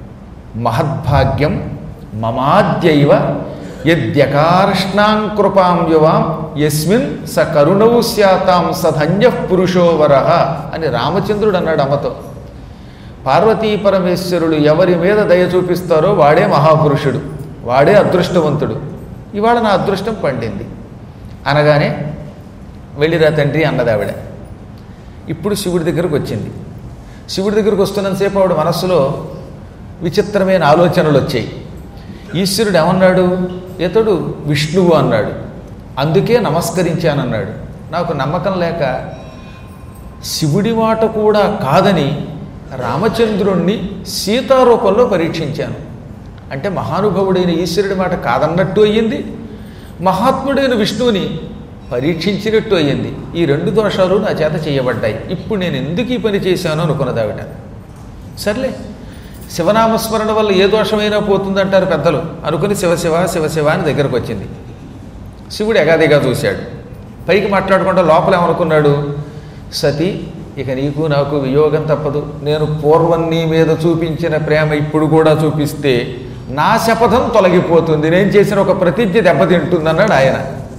మహద్భాగ్యం మమాద్యైవ యద్యకార్ష్ణాం కృపాం యువాం యస్మిన్ స కరుణౌ స్యాతాం సధన్య పురుషోవర అని రామచంద్రుడు అన్నాడు అమ్మతో పార్వతీ పరమేశ్వరుడు ఎవరి మీద దయ చూపిస్తారో వాడే మహాపురుషుడు వాడే అదృష్టవంతుడు ఇవాళ నా అదృష్టం పండింది అనగానే వెళ్ళిరా తండ్రి అన్నది ఆవిడ ఇప్పుడు శివుడి దగ్గరకు వచ్చింది శివుడి దగ్గరకు వస్తున్నంతసేపు ఆవిడ మనస్సులో విచిత్రమైన ఆలోచనలు వచ్చాయి ఈశ్వరుడు ఏమన్నాడు ఇతడు విష్ణువు అన్నాడు అందుకే నమస్కరించానన్నాడు నాకు నమ్మకం లేక శివుడి మాట కూడా కాదని రామచంద్రుణ్ణి సీతారూపంలో పరీక్షించాను అంటే మహానుభావుడైన ఈశ్వరుడి మాట కాదన్నట్టు అయ్యింది మహాత్ముడైన విష్ణువుని పరీక్షించినట్టు అయ్యింది ఈ రెండు దోషాలు నా చేత చేయబడ్డాయి ఇప్పుడు నేను ఎందుకు ఈ పని చేశాను అనుకున్నదావిట సర్లే శివనామస్మరణ వల్ల ఏ దోషమైనా పోతుందంటారు పెద్దలు అనుకుని శివశివ శివశివ అని దగ్గరకు వచ్చింది శివుడు ఎగాదిగా చూశాడు పైకి మాట్లాడకుండా లోపల ఏమనుకున్నాడు సతీ ఇక నీకు నాకు వియోగం తప్పదు నేను పూర్వం నీ మీద చూపించిన ప్రేమ ఇప్పుడు కూడా చూపిస్తే నా శపథం తొలగిపోతుంది నేను చేసిన ఒక ప్రతిజ్ఞ దెబ్బతింటుందన్నాడు ఆయన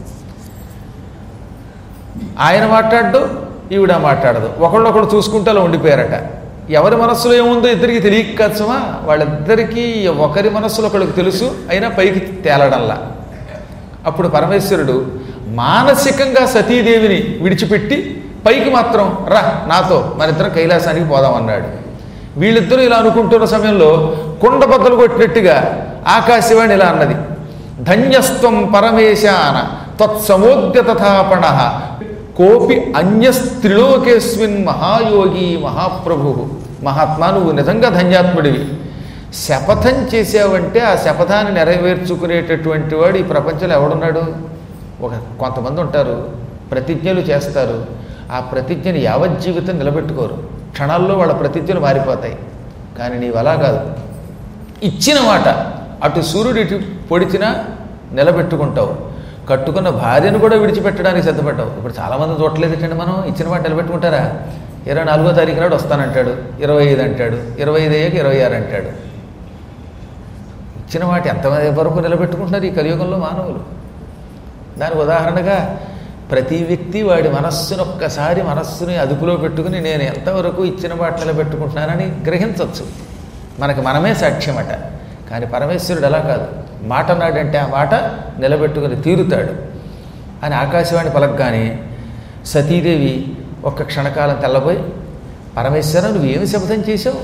ఆయన మాట్లాడు ఈవిడ మాట్లాడదు ఒకళ్ళొకళ్ళు చూసుకుంటూ అలా ఉండిపోయారట ఎవరి మనస్సులో ఏముందో ఇద్దరికి తెలియక కచ్చమా వాళ్ళిద్దరికీ ఒకరి మనస్సులో ఒకళ్ళకి తెలుసు అయినా పైకి తేలడంలా అప్పుడు పరమేశ్వరుడు మానసికంగా సతీదేవిని విడిచిపెట్టి పైకి మాత్రం రా నాతో మనిద్దరం కైలాసానికి పోదామన్నాడు వీళ్ళిద్దరూ ఇలా అనుకుంటున్న సమయంలో కుండ బద్దలు కొట్టినట్టుగా ఆకాశవాణి ఇలా అన్నది ధన్యస్త్వం పరమేశాన తత్సమోద్య తథాపణ కోపి అన్యస్త్రిలోకేస్మిన్ మహాయోగి మహాప్రభు మహాత్మా నువ్వు నిజంగా ధన్యాత్ముడివి శపథం చేసావంటే ఆ శపథాన్ని నెరవేర్చుకునేటటువంటి వాడు ఈ ప్రపంచంలో ఎవడున్నాడు ఒక కొంతమంది ఉంటారు ప్రతిజ్ఞలు చేస్తారు ఆ ప్రతిజ్ఞని యావజ్జీవితం నిలబెట్టుకోరు క్షణాల్లో వాళ్ళ ప్రతిజ్ఞలు మారిపోతాయి కానీ నీవు అలా కాదు ఇచ్చిన మాట అటు సూర్యుడు ఇటు పొడిచినా నిలబెట్టుకుంటావు కట్టుకున్న భార్యను కూడా విడిచిపెట్టడానికి సిద్ధపడ్డావు ఇప్పుడు చాలామంది చూడలేదండి మనం ఇచ్చిన మాట నిలబెట్టుకుంటారా ఇరవై నాలుగో తారీఖు నాడు వస్తానంటాడు ఇరవై ఐదు అంటాడు ఇరవై ఐదు అయ్యాక ఇరవై ఆరు అంటాడు ఇచ్చిన మాట ఎంతమంది వరకు నిలబెట్టుకుంటున్నారు ఈ కలియుగంలో మానవులు దానికి ఉదాహరణగా ప్రతి వ్యక్తి వాడి మనస్సును ఒక్కసారి మనస్సుని అదుపులో పెట్టుకుని నేను ఎంతవరకు ఇచ్చిన మాట నిలబెట్టుకుంటున్నానని గ్రహించవచ్చు మనకి మనమే సాక్ష్యమట కానీ పరమేశ్వరుడు అలా కాదు మాట అన్నాడంటే ఆ మాట నిలబెట్టుకుని తీరుతాడు అని ఆకాశవాణి పలకగానే సతీదేవి ఒక్క క్షణకాలం తెల్లబోయి పరమేశ్వర నువ్వేమి శపథం చేశావు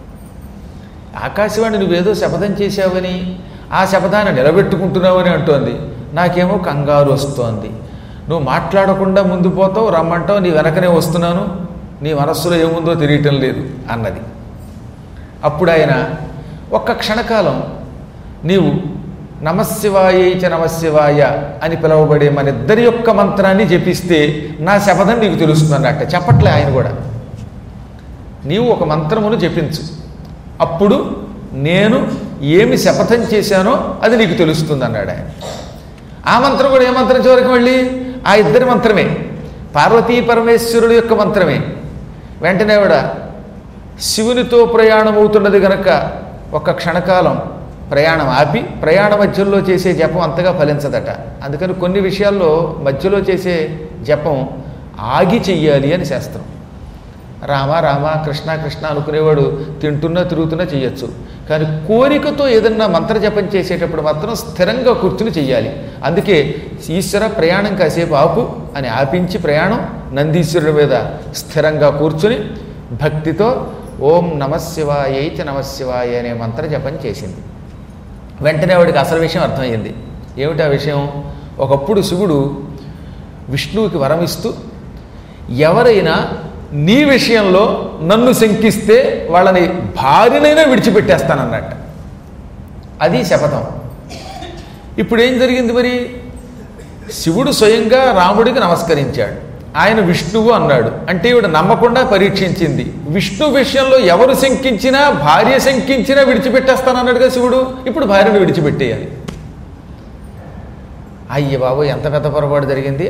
ఆకాశవాణి నువ్వేదో శపథం చేశావని ఆ శపథాన్ని నిలబెట్టుకుంటున్నావని అంటోంది నాకేమో కంగారు వస్తోంది నువ్వు మాట్లాడకుండా ముందు పోతావు రమ్మంటావు నీ వెనకనే వస్తున్నాను నీ మనస్సులో ఏముందో తెలియటం లేదు అన్నది అప్పుడు ఆయన ఒక్క క్షణకాలం నీవు నమశివాయ చ నమశివాయ అని పిలువబడే మన ఇద్దరి యొక్క మంత్రాన్ని జపిస్తే నా శపథం నీకు తెలుస్తుంది అన్నట్ట చెప్పట్లే ఆయన కూడా నీవు ఒక మంత్రమును జపించు అప్పుడు నేను ఏమి శపథం చేశానో అది నీకు తెలుస్తుంది అన్నాడు ఆయన ఆ మంత్రం కూడా ఏ మంత్రం చివరికి మళ్ళీ ఆ ఇద్దరి మంత్రమే పార్వతీ పరమేశ్వరుడు యొక్క మంత్రమే వెంటనే ఆవిడ శివునితో ప్రయాణం అవుతున్నది గనక ఒక క్షణకాలం ప్రయాణం ఆపి ప్రయాణ మధ్యలో చేసే జపం అంతగా ఫలించదట అందుకని కొన్ని విషయాల్లో మధ్యలో చేసే జపం ఆగి చెయ్యాలి అని శాస్త్రం రామ రామ కృష్ణ కృష్ణ అనుకునేవాడు తింటున్నా తిరుగుతున్నా చేయొచ్చు కానీ కోరికతో ఏదన్నా మంత్ర జపం చేసేటప్పుడు మాత్రం స్థిరంగా కూర్చుని చెయ్యాలి అందుకే ఈశ్వర ప్రయాణం కాసేపు ఆపు అని ఆపించి ప్రయాణం నందీశ్వరుడి మీద స్థిరంగా కూర్చుని భక్తితో ఓం నమశివాయ చ నమశివాయ అనే మంత్ర జపం చేసింది వెంటనే వాడికి అసలు విషయం అర్థమైంది ఏమిటి ఆ విషయం ఒకప్పుడు శివుడు విష్ణువుకి వరమిస్తూ ఎవరైనా నీ విషయంలో నన్ను శంకిస్తే వాళ్ళని భార్యనైనా విడిచిపెట్టేస్తానన్నట్ట అది శపథం ఇప్పుడు ఏం జరిగింది మరి శివుడు స్వయంగా రాముడికి నమస్కరించాడు ఆయన విష్ణువు అన్నాడు అంటే ఈవిడ నమ్మకుండా పరీక్షించింది విష్ణు విషయంలో ఎవరు శంకించినా భార్య శంకించినా విడిచిపెట్టేస్తానన్నాడుగా శివుడు ఇప్పుడు భార్యను విడిచిపెట్టేయాలి అయ్య బాబు ఎంత పెద్ద పొరపాటు జరిగింది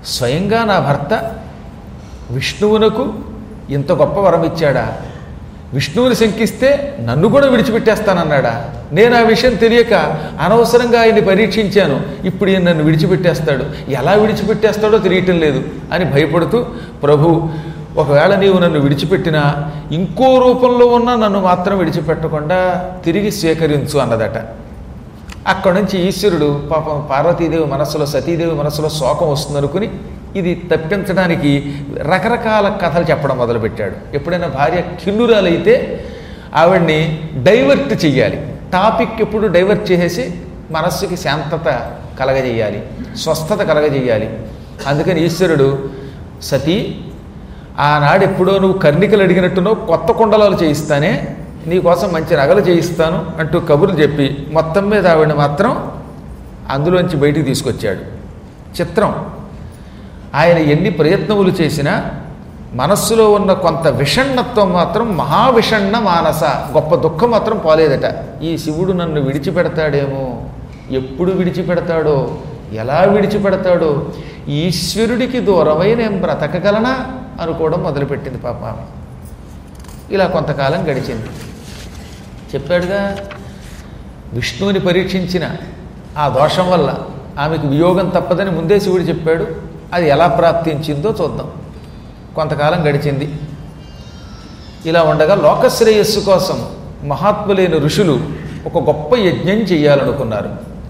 స్వయంగా నా భర్త విష్ణువునకు ఇంత గొప్ప వరం ఇచ్చాడా విష్ణువుని శంకిస్తే నన్ను కూడా విడిచిపెట్టేస్తానన్నాడా నేను ఆ విషయం తెలియక అనవసరంగా ఆయన్ని పరీక్షించాను ఇప్పుడు ఈయన నన్ను విడిచిపెట్టేస్తాడు ఎలా విడిచిపెట్టేస్తాడో తెలియటం లేదు అని భయపడుతూ ప్రభు ఒకవేళ నీవు నన్ను విడిచిపెట్టినా ఇంకో రూపంలో ఉన్న నన్ను మాత్రం విడిచిపెట్టకుండా తిరిగి స్వీకరించు అన్నదట అక్కడి నుంచి ఈశ్వరుడు పాపం పార్వతీదేవి మనస్సులో సతీదేవి మనస్సులో శోకం వస్తుందనుకుని ఇది తప్పించడానికి రకరకాల కథలు చెప్పడం మొదలుపెట్టాడు ఎప్పుడైనా భార్య కిన్నురాలైతే ఆవిడ్ని డైవర్ట్ చెయ్యాలి టాపిక్ ఎప్పుడు డైవర్ట్ చేసేసి మనస్సుకి శాంతత కలగజేయాలి స్వస్థత కలగజేయాలి అందుకని ఈశ్వరుడు సతీ ఆనాడు ఎప్పుడో నువ్వు కర్ణికలు అడిగినట్టునో కొత్త కుండలాలు చేయిస్తానే నీకోసం మంచి నగలు చేయిస్తాను అంటూ కబుర్లు చెప్పి మొత్తం మీద ఆవిడని మాత్రం అందులోంచి బయటికి తీసుకొచ్చాడు చిత్రం ఆయన ఎన్ని ప్రయత్నములు చేసినా మనస్సులో ఉన్న కొంత విషణత్వం మాత్రం మహావిషణ్ణ మానస గొప్ప దుఃఖం మాత్రం పోలేదట ఈ శివుడు నన్ను విడిచిపెడతాడేమో ఎప్పుడు విడిచిపెడతాడో ఎలా విడిచిపెడతాడో ఈశ్వరుడికి దూరమై నేను బ్రతకగలనా అనుకోవడం మొదలుపెట్టింది పాప ఆమె ఇలా కొంతకాలం గడిచింది చెప్పాడుగా విష్ణువుని పరీక్షించిన ఆ దోషం వల్ల ఆమెకు వియోగం తప్పదని ముందే శివుడు చెప్పాడు అది ఎలా ప్రాప్తించిందో చూద్దాం కొంతకాలం గడిచింది ఇలా ఉండగా లోకశ్రేయస్సు కోసం మహాత్ములైన ఋషులు ఒక గొప్ప యజ్ఞం చేయాలనుకున్నారు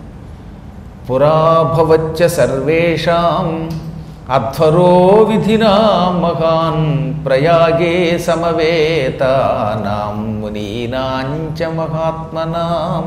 పురాభవచ్చ సర్వేషాం అధ్వరో విధినా మహాన్ ప్రయాగే సమవేతానాం మునీనాంచ మహాత్మనాం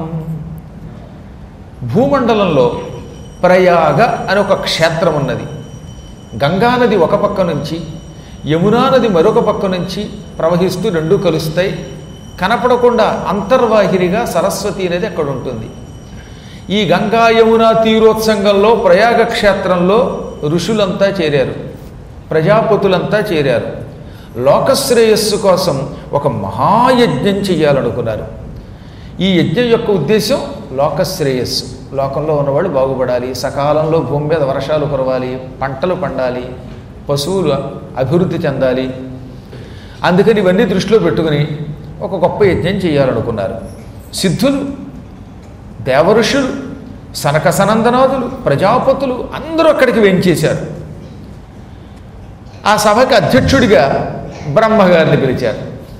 భూమండలంలో ప్రయాగ అని ఒక క్షేత్రం ఉన్నది గంగానది ఒక పక్క నుంచి యమునా నది మరొక పక్క నుంచి ప్రవహిస్తూ రెండు కలుస్తాయి కనపడకుండా అంతర్వాహినిగా సరస్వతి అనేది అక్కడ ఉంటుంది ఈ గంగా యమున తీరోత్సంగంలో ప్రయాగ క్షేత్రంలో ఋషులంతా చేరారు ప్రజాపతులంతా చేరారు లోకశ్రేయస్సు కోసం ఒక మహాయజ్ఞం చేయాలనుకున్నారు ఈ యజ్ఞం యొక్క ఉద్దేశం లోకశ్రేయస్సు లోకంలో ఉన్నవాళ్ళు బాగుపడాలి సకాలంలో భూమి మీద వర్షాలు కురవాలి పంటలు పండాలి పశువులు అభివృద్ధి చెందాలి అందుకని ఇవన్నీ దృష్టిలో పెట్టుకుని ఒక గొప్ప యజ్ఞం చేయాలనుకున్నారు సిద్ధులు దేవఋషులు సనక సనందనాథులు ప్రజాపతులు అందరూ అక్కడికి వెంచేశారు ఆ సభకి అధ్యక్షుడిగా బ్రహ్మగారిని పిలిచారు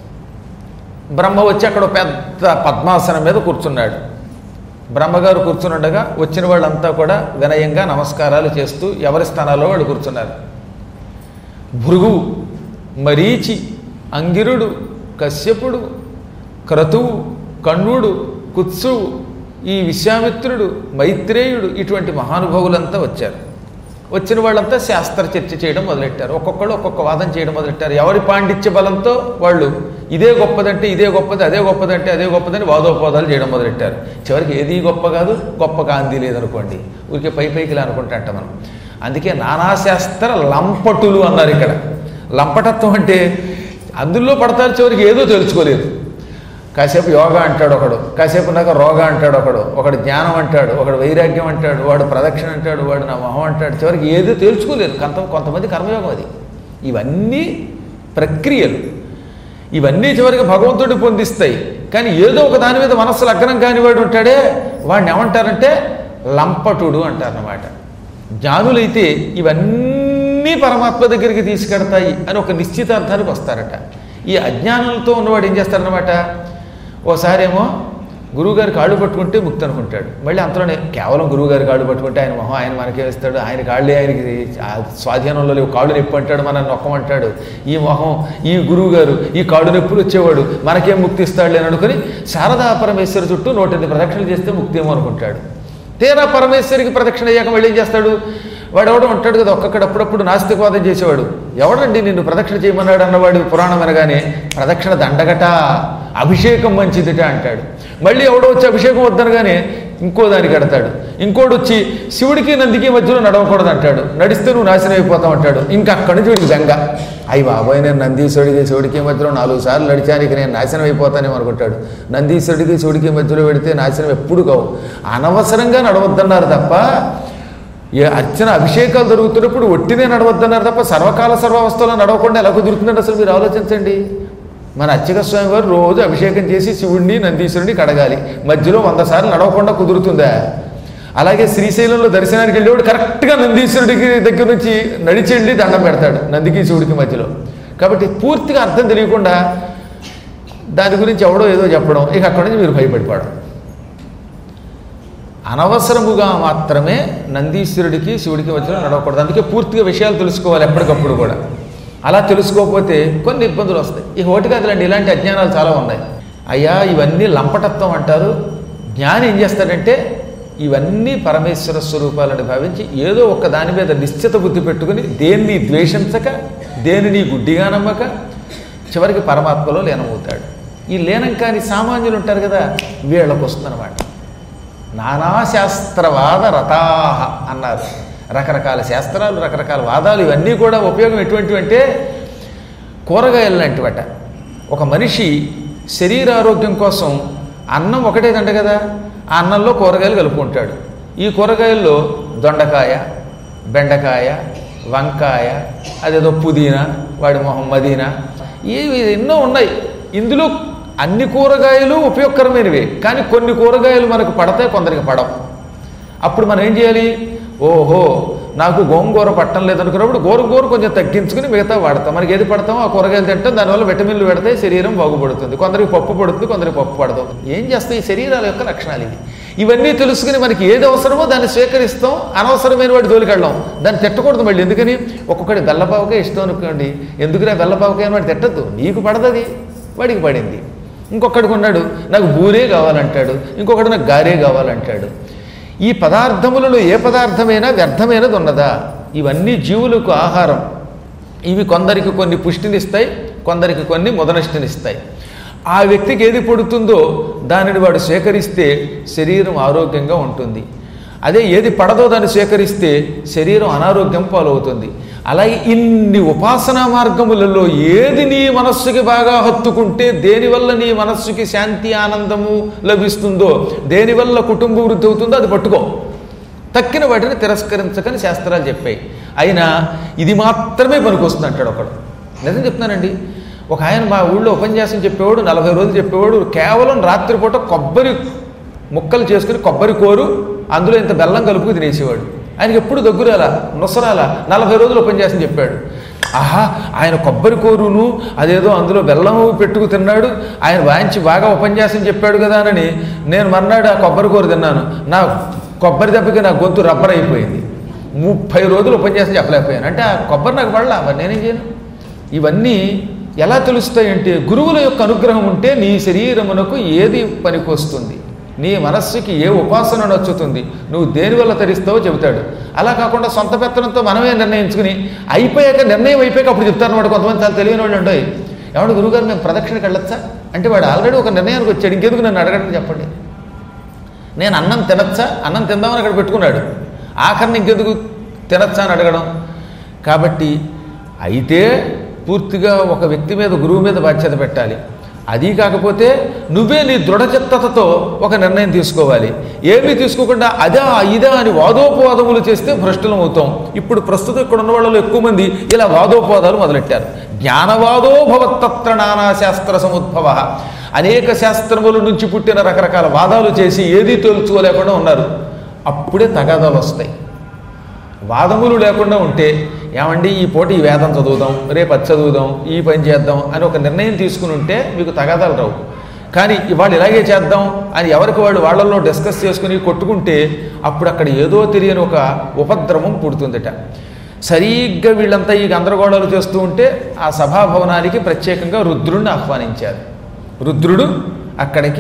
బ్రహ్మ వచ్చి అక్కడ ఒక పెద్ద పద్మాసనం మీద కూర్చున్నాడు బ్రహ్మగారు కూర్చునుండగా వచ్చిన వాళ్ళంతా కూడా వినయంగా నమస్కారాలు చేస్తూ ఎవరి స్థానాల్లో వాళ్ళు కూర్చున్నారు భృగువు మరీచి అంగిరుడు కశ్యపుడు క్రతువు కణ్వుడు కుత్సువు ఈ విశ్వామిత్రుడు మైత్రేయుడు ఇటువంటి మహానుభావులంతా వచ్చారు వచ్చిన వాళ్ళంతా శాస్త్ర చర్చ చేయడం మొదలెట్టారు ఒక్కొక్కళ్ళు ఒక్కొక్క వాదం చేయడం మొదలెట్టారు ఎవరి పాండిత్య బలంతో వాళ్ళు ఇదే గొప్పదంటే ఇదే గొప్పది అదే గొప్పదంటే అదే గొప్పదని వాదోపవాదాలు చేయడం మొదలెట్టారు చివరికి ఏది గొప్ప కాదు గొప్ప కాంతి లేదనుకోండి ఊరికే పై పైకి ఇలా అనుకుంటా మనం అందుకే నానాశాస్త్ర లంపటులు అన్నారు ఇక్కడ లంపటత్వం అంటే అందులో పడతారు చివరికి ఏదో తెలుసుకోలేదు కాసేపు యోగా అంటాడు ఒకడు కాసేపు నాక రోగ అంటాడు ఒకడు ఒకడు జ్ఞానం అంటాడు ఒకడు వైరాగ్యం అంటాడు వాడు ప్రదక్షిణ అంటాడు వాడు నా మొహం అంటాడు చివరికి ఏదో తెలుసుకోలేదు కొంత కొంతమంది కర్మయోగం అది ఇవన్నీ ప్రక్రియలు ఇవన్నీ చివరికి భగవంతుడి పొందిస్తాయి కానీ ఏదో ఒక దాని మీద మనస్సు లగ్నం కానివాడు ఉంటాడే వాడిని ఏమంటారంటే లంపటుడు అంటారన్నమాట జ్ఞానులైతే ఇవన్నీ పరమాత్మ దగ్గరికి తీసుకెడతాయి అని ఒక నిశ్చితార్థానికి వస్తారట ఈ అజ్ఞానంతో ఉన్నవాడు ఏం చేస్తారనమాట ఓసారేమో గురువుగారి కాళ్ళు పట్టుకుంటే ముక్తి అనుకుంటాడు మళ్ళీ అంతలోనే కేవలం గురువుగారి కాళ్ళు పట్టుకుంటే ఆయన మొహం ఆయన మనకే వేస్తాడు ఆయన కాళ్ళే ఆయనకి ఆ స్వాధీనంలో లేవు కాళ్ళు నొప్పి అంటాడు మన నొక్కమంటాడు ఈ మొహం ఈ గురువుగారు ఈ కాళ్ళు నొప్పులు వచ్చేవాడు మనకేం ముక్తి ఇస్తాడులే అని అనుకుని శారదా పరమేశ్వర చుట్టూ నూటెనిమిది ప్రదక్షిణలు చేస్తే ముక్తి ఏమో అనుకుంటాడు తీరా పరమేశ్వరికి ప్రదక్షిణ అయ్యాక మళ్ళీ ఏం చేస్తాడు వాడు ఎవడో ఉంటాడు కదా ఒక్కొక్కడు అప్పుడప్పుడు నాస్తికవాదం చేసేవాడు ఎవడండి నిన్ను ప్రదక్షిణ చేయమన్నాడు అన్నవాడు పురాణం అనగానే ప్రదక్షిణ దండగట అభిషేకం మంచిదిట అంటాడు మళ్ళీ ఎవడో వచ్చి అభిషేకం వద్దనగానే ఇంకో దానికి కడతాడు ఇంకోటి వచ్చి శివుడికి నందికి మధ్యలో నడవకూడదు అంటాడు నడిస్తే నువ్వు నాశనం అయిపోతావు అంటాడు ఇంకా అక్కడి నుంచి వీడికి బెంగ అయ్యి బాబోయ్ నేను నందీశ్వరుడికి శివుడికి మధ్యలో నాలుగు సార్లు నడిచానికి నేను నాశనం అయిపోతానేమో అనుకుంటాడు నందీశ్వరుడికి శివుడికి మధ్యలో పెడితే నాశనం ఎప్పుడు కావు అనవసరంగా నడవద్దన్నారు తప్ప ఏ అర్చన అభిషేకాలు జరుగుతున్నప్పుడు ఒట్టినే నడవద్దన్నారు తప్ప సర్వకాల సర్వావస్థలో నడవకుండా ఎలా కుదురుతుందండి అసలు మీరు ఆలోచించండి మన అర్చక స్వామి వారు రోజు అభిషేకం చేసి శివుణ్ణి నందీశ్వరుని కడగాలి మధ్యలో వంద సార్లు నడవకుండా కుదురుతుందా అలాగే శ్రీశైలంలో దర్శనానికి వెళ్ళేవాడు కరెక్ట్గా నందీశ్వరుడికి దగ్గర నుంచి నడిచి వెళ్ళి దండం పెడతాడు నందికి శివుడికి మధ్యలో కాబట్టి పూర్తిగా అర్థం తెలియకుండా దాని గురించి ఎవడో ఏదో చెప్పడం ఇక అక్కడి నుంచి మీరు భయపడిపోవడం అనవసరముగా మాత్రమే నందీశ్వరుడికి శివుడికి మధ్యలో నడవకూడదు అందుకే పూర్తిగా విషయాలు తెలుసుకోవాలి ఎప్పటికప్పుడు కూడా అలా తెలుసుకోకపోతే కొన్ని ఇబ్బందులు వస్తాయి ఈ ఒకటి కాదులండి ఇలాంటి అజ్ఞానాలు చాలా ఉన్నాయి అయ్యా ఇవన్నీ లంపటత్వం అంటారు జ్ఞాని ఏం చేస్తాడంటే ఇవన్నీ పరమేశ్వర స్వరూపాలని భావించి ఏదో ఒక దాని మీద నిశ్చిత బుద్ధి పెట్టుకుని దేన్ని ద్వేషించక దేనిని గుడ్డిగా నమ్మక చివరికి పరమాత్మలో లీనమవుతాడు ఈ లీనం కాని సామాన్యులు ఉంటారు కదా వీళ్ళకు వస్తుందన్నమాట నానాశాస్త్రవాద రథాహ అన్నారు రకరకాల శాస్త్రాలు రకరకాల వాదాలు ఇవన్నీ కూడా ఉపయోగం ఎటువంటివి అంటే కూరగాయలు లాంటివట ఒక మనిషి శరీరారోగ్యం కోసం అన్నం ఒకటే దండ కదా ఆ అన్నంలో కూరగాయలు కలుపుకుంటాడు ఈ కూరగాయల్లో దొండకాయ బెండకాయ వంకాయ అదేదో పుదీనా వాడి మొహం మదీనా ఇవి ఎన్నో ఉన్నాయి ఇందులో అన్ని కూరగాయలు ఉపయోగకరమైనవే కానీ కొన్ని కూరగాయలు మనకు పడతాయి కొందరికి పడవు అప్పుడు మనం ఏం చేయాలి ఓహో నాకు గోంగూర పట్టం లేదనుకున్నప్పుడు గోరుగూర కొంచెం తగ్గించుకుని మిగతా వాడతాం మనకి ఏది పడతామో ఆ కూరగాయలు తింటాం దానివల్ల విటమిన్లు పెడతాయి శరీరం బాగుపడుతుంది కొందరికి పప్పు పడుతుంది కొందరికి పప్పు పడదు ఏం చేస్తాయి ఈ శరీరాల యొక్క లక్షణాలు ఇవి ఇవన్నీ తెలుసుకుని మనకి ఏది అవసరమో దాన్ని స్వీకరిస్తాం అనవసరమైన వాటి జోలికెళ్ళాం దాన్ని తిట్టకూడదు మళ్ళీ ఎందుకని ఒక్కొక్కటి బెల్లపావకే ఇష్టం అనుకోండి ఎందుకురా బెల్లపావకే అని వాడు తిట్టద్దు నీకు పడదది వాడికి పడింది ఇంకొకడికి ఉన్నాడు నాకు బూరే కావాలంటాడు ఇంకొకడు నాకు గారే కావాలంటాడు ఈ పదార్థములలో ఏ పదార్థమైనా వ్యర్థమైనది ఉన్నదా ఇవన్నీ జీవులకు ఆహారం ఇవి కొందరికి కొన్ని పుష్టినిస్తాయి కొందరికి కొన్ని ముదనష్టినిస్తాయి ఆ వ్యక్తికి ఏది పడుతుందో దానిని వాడు స్వీకరిస్తే శరీరం ఆరోగ్యంగా ఉంటుంది అదే ఏది పడదో దాన్ని స్వీకరిస్తే శరీరం అనారోగ్యం పాలవుతుంది అలాగే ఇన్ని ఉపాసనా మార్గములలో ఏది నీ మనస్సుకి బాగా హత్తుకుంటే దేనివల్ల నీ మనస్సుకి శాంతి ఆనందము లభిస్తుందో దేనివల్ల కుటుంబ వృద్ధి అవుతుందో అది పట్టుకో తక్కిన వాటిని తిరస్కరించకని శాస్త్రాలు చెప్పాయి అయినా ఇది మాత్రమే పనికొస్తుంది అంటాడు ఒకడు నిజం చెప్తున్నానండి ఒక ఆయన మా ఊళ్ళో ఉపన్యాసం చెప్పేవాడు నలభై రోజులు చెప్పేవాడు కేవలం రాత్రిపూట కొబ్బరి ముక్కలు చేసుకుని కొబ్బరి కోరు అందులో ఇంత బెల్లం కలుపుకు తినేసేవాడు ఆయనకి ఎప్పుడు దగ్గురాలా నొసరాలా నలభై రోజులు ఉపన్యాసం చెప్పాడు ఆహా ఆయన కొబ్బరి కోరును అదేదో అందులో బెల్లం పెట్టుకు తిన్నాడు ఆయన వాయించి బాగా ఉపన్యాసం చెప్పాడు కదా అని నేను మర్నాడు ఆ కొబ్బరి కూర తిన్నాను నా కొబ్బరి దెబ్బకి నా గొంతు రబ్బర్ అయిపోయింది ముప్పై రోజులు ఉపన్యాసం చెప్పలేకపోయాను అంటే ఆ కొబ్బరి నాకు పడలా మరి నేనేం చేయను ఇవన్నీ ఎలా తెలుస్తాయంటే గురువుల యొక్క అనుగ్రహం ఉంటే నీ శరీరమునకు ఏది పనికొస్తుంది నీ మనస్సుకి ఏ ఉపాసన నచ్చుతుంది నువ్వు దేనివల్ల తరిస్తావో చెబుతాడు అలా కాకుండా సొంత పెత్తనంతో మనమే నిర్ణయించుకుని అయిపోయాక నిర్ణయం అయిపోయాక అప్పుడు చెప్తారు అనమాట కొంతమంది చాలా తెలియని వాళ్ళు ఉంటాయి ఎవడు గురుగారు మేము ప్రదక్షిణకి వెళ్ళొచ్చా అంటే వాడు ఆల్రెడీ ఒక నిర్ణయానికి వచ్చాడు ఇంకెందుకు నన్ను అడగండి చెప్పండి నేను అన్నం తినచ్చా అన్నం తిందామని అక్కడ పెట్టుకున్నాడు ఆఖరిని ఇంకెందుకు తినచ్చా అని అడగడం కాబట్టి అయితే పూర్తిగా ఒక వ్యక్తి మీద గురువు మీద బాధ్యత పెట్టాలి అది కాకపోతే నువ్వే నీ దృఢచిత్తతతో ఒక నిర్ణయం తీసుకోవాలి ఏమీ తీసుకోకుండా అదా ఇదా అని వాదోపవాదములు చేస్తే భ్రష్టులం అవుతాం ఇప్పుడు ప్రస్తుతం ఇక్కడ ఉన్న వాళ్ళలో ఎక్కువ మంది ఇలా వాదోపవాదాలు మొదలెట్టారు జ్ఞానవాదో భవత్తత్ర నానా శాస్త్ర సముద్భవ అనేక శాస్త్రముల నుంచి పుట్టిన రకరకాల వాదాలు చేసి ఏదీ తేల్చుకోలేకుండా ఉన్నారు అప్పుడే తగాదాలు వస్తాయి వాదములు లేకుండా ఉంటే ఏమండి ఈ పూట ఈ వేదం చదువుదాం రేపు అది చదువుదాం ఈ పని చేద్దాం అని ఒక నిర్ణయం తీసుకుని ఉంటే మీకు తగాదాలు రావు కానీ ఇవాళ ఇలాగే చేద్దాం అని ఎవరికి వాళ్ళు వాళ్ళల్లో డిస్కస్ చేసుకుని కొట్టుకుంటే అప్పుడు అక్కడ ఏదో తెలియని ఒక ఉపద్రవం పుడుతుందట సరిగ్గా వీళ్ళంతా ఈ గందరగోళాలు చేస్తూ ఉంటే ఆ సభాభవనానికి ప్రత్యేకంగా రుద్రుడిని ఆహ్వానించారు రుద్రుడు అక్కడికి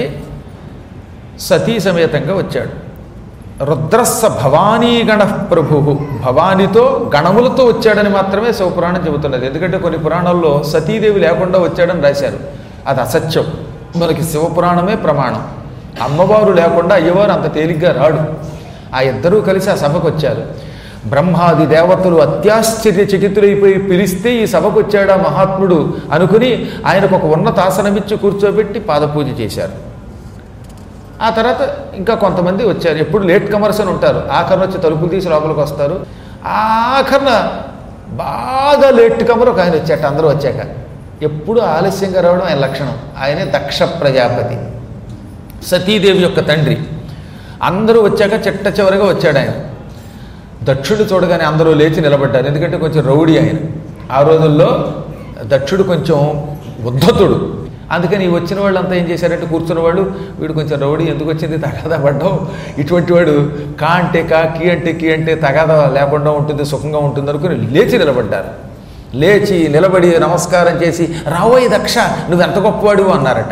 సతీ సమేతంగా వచ్చాడు రుద్రస్స భవానీ గణ ప్రభు భవానితో గణములతో వచ్చాడని మాత్రమే శివపురాణం చెబుతున్నది ఎందుకంటే కొన్ని పురాణాల్లో సతీదేవి లేకుండా వచ్చాడని రాశారు అది అసత్యం మనకి శివపురాణమే ప్రమాణం అమ్మవారు లేకుండా అయ్యవారు అంత తేలిగ్గా రాడు ఆ ఇద్దరూ కలిసి ఆ సభకు వచ్చారు బ్రహ్మాది దేవతలు అత్యాశ్చర్య చకితులైపోయి పిలిస్తే ఈ సభకు వచ్చాడా మహాత్ముడు అనుకుని ఆయనకు ఒక ఉన్నత ఆసనమిచ్చి కూర్చోబెట్టి పాదపూజ చేశారు ఆ తర్వాత ఇంకా కొంతమంది వచ్చారు ఎప్పుడు లేట్ కమర్స్ అని ఉంటారు ఆఖరణ వచ్చి తలుపులు తీసి లోపలికి వస్తారు ఆఖరణ బాగా లేట్ కమర్ ఒక ఆయన వచ్చాట అందరూ వచ్చాక ఎప్పుడు ఆలస్యంగా రావడం ఆయన లక్షణం ఆయనే దక్ష ప్రజాపతి సతీదేవి యొక్క తండ్రి అందరూ వచ్చాక చిట్ట చివరిగా వచ్చాడు ఆయన దక్షుడు చూడగానే అందరూ లేచి నిలబడ్డారు ఎందుకంటే కొంచెం రౌడీ ఆయన ఆ రోజుల్లో దక్షుడు కొంచెం ఉద్ధతుడు అందుకని ఈ వచ్చిన వాళ్ళంతా ఏం చేశారంటే కూర్చున్న వాళ్ళు వీడు కొంచెం రౌడీ ఎందుకు వచ్చింది తగాదా పడ్డాం ఇటువంటి వాడు కా అంటే కా కీ అంటే కీ అంటే తగాదా లేకుండా ఉంటుంది సుఖంగా ఉంటుంది అనుకుని లేచి నిలబడ్డారు లేచి నిలబడి నమస్కారం చేసి రావోయ్ దక్ష నువ్వు ఎంత గొప్పవాడు అన్నారట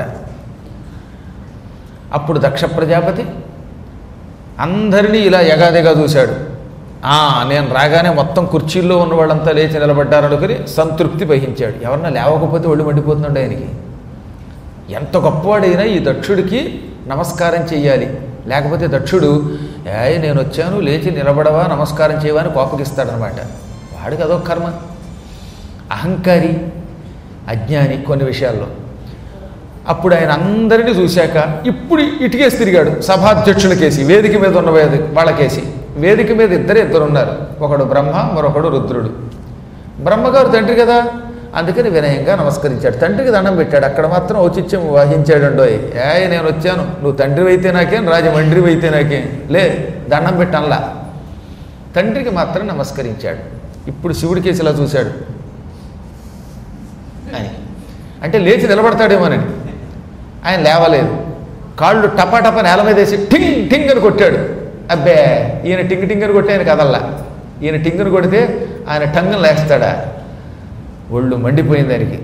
అప్పుడు దక్ష ప్రజాపతి అందరినీ ఇలా ఎగాదిగా చూశాడు ఆ నేను రాగానే మొత్తం కుర్చీల్లో ఉన్న వాళ్ళంతా లేచి నిలబడ్డారు అనుకుని సంతృప్తి వహించాడు ఎవరన్నా లేవకపోతే ఒళ్ళు మండిపోతుండే ఆయనకి ఎంత గొప్పవాడైనా ఈ దక్షుడికి నమస్కారం చెయ్యాలి లేకపోతే దక్షుడు ఏ నేను వచ్చాను లేచి నిలబడవా నమస్కారం చేయవా అని కోపగిస్తాడనమాట వాడికి అదొక కర్మ అహంకారి అజ్ఞాని కొన్ని విషయాల్లో అప్పుడు ఆయన అందరినీ చూశాక ఇప్పుడు ఇటుకేసి తిరిగాడు సభాధ్యక్షులకేసి వేదిక మీద ఉన్న వేదిక వాళ్ళకేసి వేదిక మీద ఇద్దరు ఇద్దరు ఉన్నారు ఒకడు బ్రహ్మ మరొకడు రుద్రుడు బ్రహ్మగారు తండ్రి కదా అందుకని వినయంగా నమస్కరించాడు తండ్రికి దండం పెట్టాడు అక్కడ మాత్రం ఔచిత్యం వహించాడండోయ్ ఏ నేను వచ్చాను నువ్వు తండ్రి అయితే నాకేం రాజమండ్రి అయితే నాకేం లే దండం పెట్టంలా తండ్రికి మాత్రం నమస్కరించాడు ఇప్పుడు శివుడికేసి ఇలా చూశాడు అని అంటే లేచి నిలబడతాడేమోనని ఆయన లేవలేదు కాళ్ళు టపాటపా నేల మీద వేసి టింగ్ టింగ్ అని కొట్టాడు అబ్బే ఈయన టింగ్ టింగ్ అని కొట్టి ఆయన కదల్లా ఈయన టింగుని కొడితే ఆయన టంగును లేస్తాడా ఒళ్ళు మండిపోయింది దానికి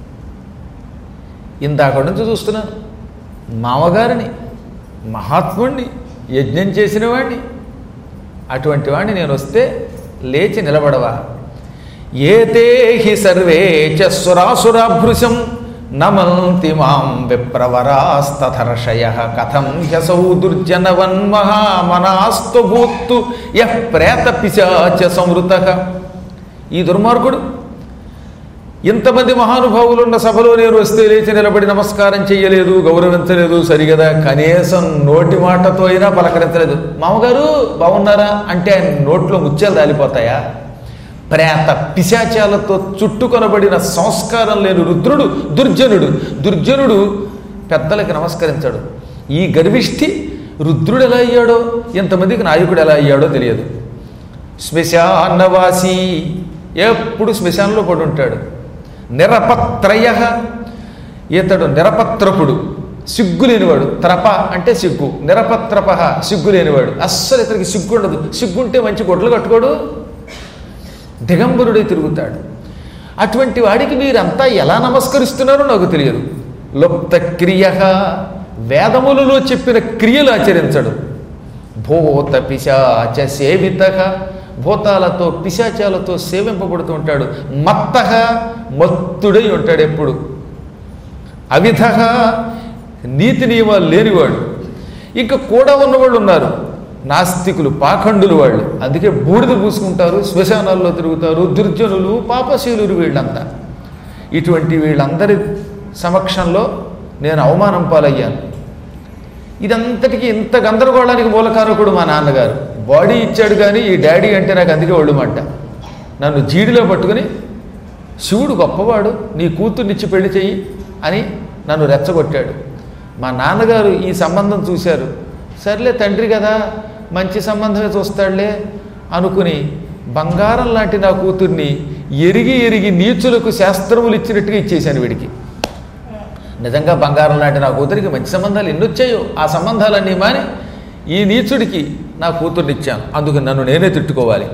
ఇందాక నుంచి చూస్తున్నాను మామగారిని మహాత్ముణ్ణి యజ్ఞం చేసిన వాడిని అటువంటి వాడిని నేను వస్తే లేచి నిలబడవా ఏతే హి సర్వే చ సురాసురాభృశం నమంతి మాం విప్రవరాస్తథర్షయ కథం హ్యసౌ దుర్జనవన్మహామనాస్తు భూత్తు యః ప్రేత పిశాచ సంవృత ఈ దుర్మార్గుడు ఇంతమంది మహానుభావులు ఉన్న సభలో నేను వస్తే లేచి నిలబడి నమస్కారం చెయ్యలేదు గౌరవించలేదు సరిగదా కనీసం నోటి మాటతో అయినా పలకరించలేదు మామగారు బాగున్నారా అంటే ఆయన నోట్లో ముత్యాలు రాలిపోతాయా ప్రేత పిశాచాలతో చుట్టుకొనబడిన సంస్కారం లేని రుద్రుడు దుర్జనుడు దుర్జనుడు పెద్దలకి నమస్కరించాడు ఈ గర్విష్ఠి రుద్రుడు ఎలా అయ్యాడో ఎంతమందికి నాయకుడు ఎలా అయ్యాడో తెలియదు శ్మశానవాసి ఎప్పుడు శ్మశానంలో పడి ఉంటాడు నిరపత్రయ ఇతడు నిరపత్రపుడు సిగ్గు లేనివాడు త్రప అంటే సిగ్గు నిరపత్రప సిగ్గు లేనివాడు అస్సలు ఇతనికి సిగ్గు ఉండదు సిగ్గుంటే మంచి గొడ్లు కట్టుకోడు దిగంబరుడై తిరుగుతాడు అటువంటి వాడికి మీరంతా ఎలా నమస్కరిస్తున్నారో నాకు తెలియదు లుప్త క్రియ వేదములలో చెప్పిన క్రియలు ఆచరించడు భూత పిశాచ సేవిత భూతాలతో పిశాచాలతో సేవింపబడుతూ ఉంటాడు మత్త మత్తుడై ఉంటాడు ఎప్పుడు అవిధ నీతి నియమాలు లేనివాడు ఇంకా కూడా ఉన్నవాళ్ళు ఉన్నారు నాస్తికులు పాఖండులు వాళ్ళు అందుకే బూడిద పూసుకుంటారు శ్మశానాల్లో తిరుగుతారు దుర్జనులు పాపశీలురు వీళ్ళంతా ఇటువంటి వీళ్ళందరి సమక్షంలో నేను అవమానం పాలయ్యాను ఇదంతటికి ఇంత గందరగోళానికి మూలకారకుడు మా నాన్నగారు బాడీ ఇచ్చాడు కానీ ఈ డాడీ అంటే నాకు అందుకే ఒళ్ళుమంట నన్ను జీడిలో పట్టుకుని శివుడు గొప్పవాడు నీ కూతుర్నిచ్చి పెళ్లి చెయ్యి అని నన్ను రెచ్చగొట్టాడు మా నాన్నగారు ఈ సంబంధం చూశారు సర్లే తండ్రి కదా మంచి సంబంధమే చూస్తాడులే అనుకుని బంగారం లాంటి నా కూతుర్ని ఎరిగి ఎరిగి నీచులకు శాస్త్రములు ఇచ్చినట్టుగా ఇచ్చేశాను వీడికి నిజంగా బంగారం లాంటి నా కూతురికి మంచి సంబంధాలు ఎన్ని వచ్చాయో ఆ సంబంధాలన్నీ మాని ఈ నీచుడికి నా కూతుర్నిచ్చాను అందుకు నన్ను నేనే తిట్టుకోవాలి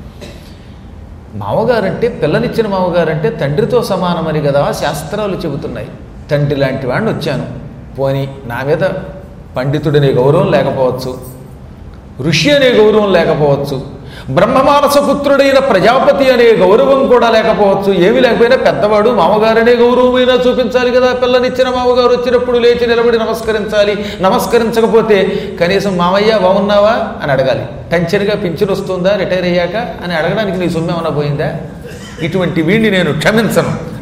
మామగారంటే పిల్లనిచ్చిన మామగారంటే తండ్రితో సమానమని కదా శాస్త్రాలు చెబుతున్నాయి తండ్రి లాంటి వాడిని వచ్చాను పోని నా మీద పండితుడనే గౌరవం లేకపోవచ్చు ఋషి అనే గౌరవం లేకపోవచ్చు బ్రహ్మమానస పుత్రుడైన ప్రజాపతి అనే గౌరవం కూడా లేకపోవచ్చు ఏమీ లేకపోయినా పెద్దవాడు మామగారనే గౌరవమైనా చూపించాలి కదా పిల్లనిచ్చిన మామగారు వచ్చినప్పుడు లేచి నిలబడి నమస్కరించాలి నమస్కరించకపోతే కనీసం మామయ్య బాగున్నావా అని అడగాలి టెన్షన్గా పింఛన్ వస్తుందా రిటైర్ అయ్యాక అని అడగడానికి నీ సొమ్ము ఏమైనా పోయిందా ఇటువంటి వీడిని నేను క్షమించను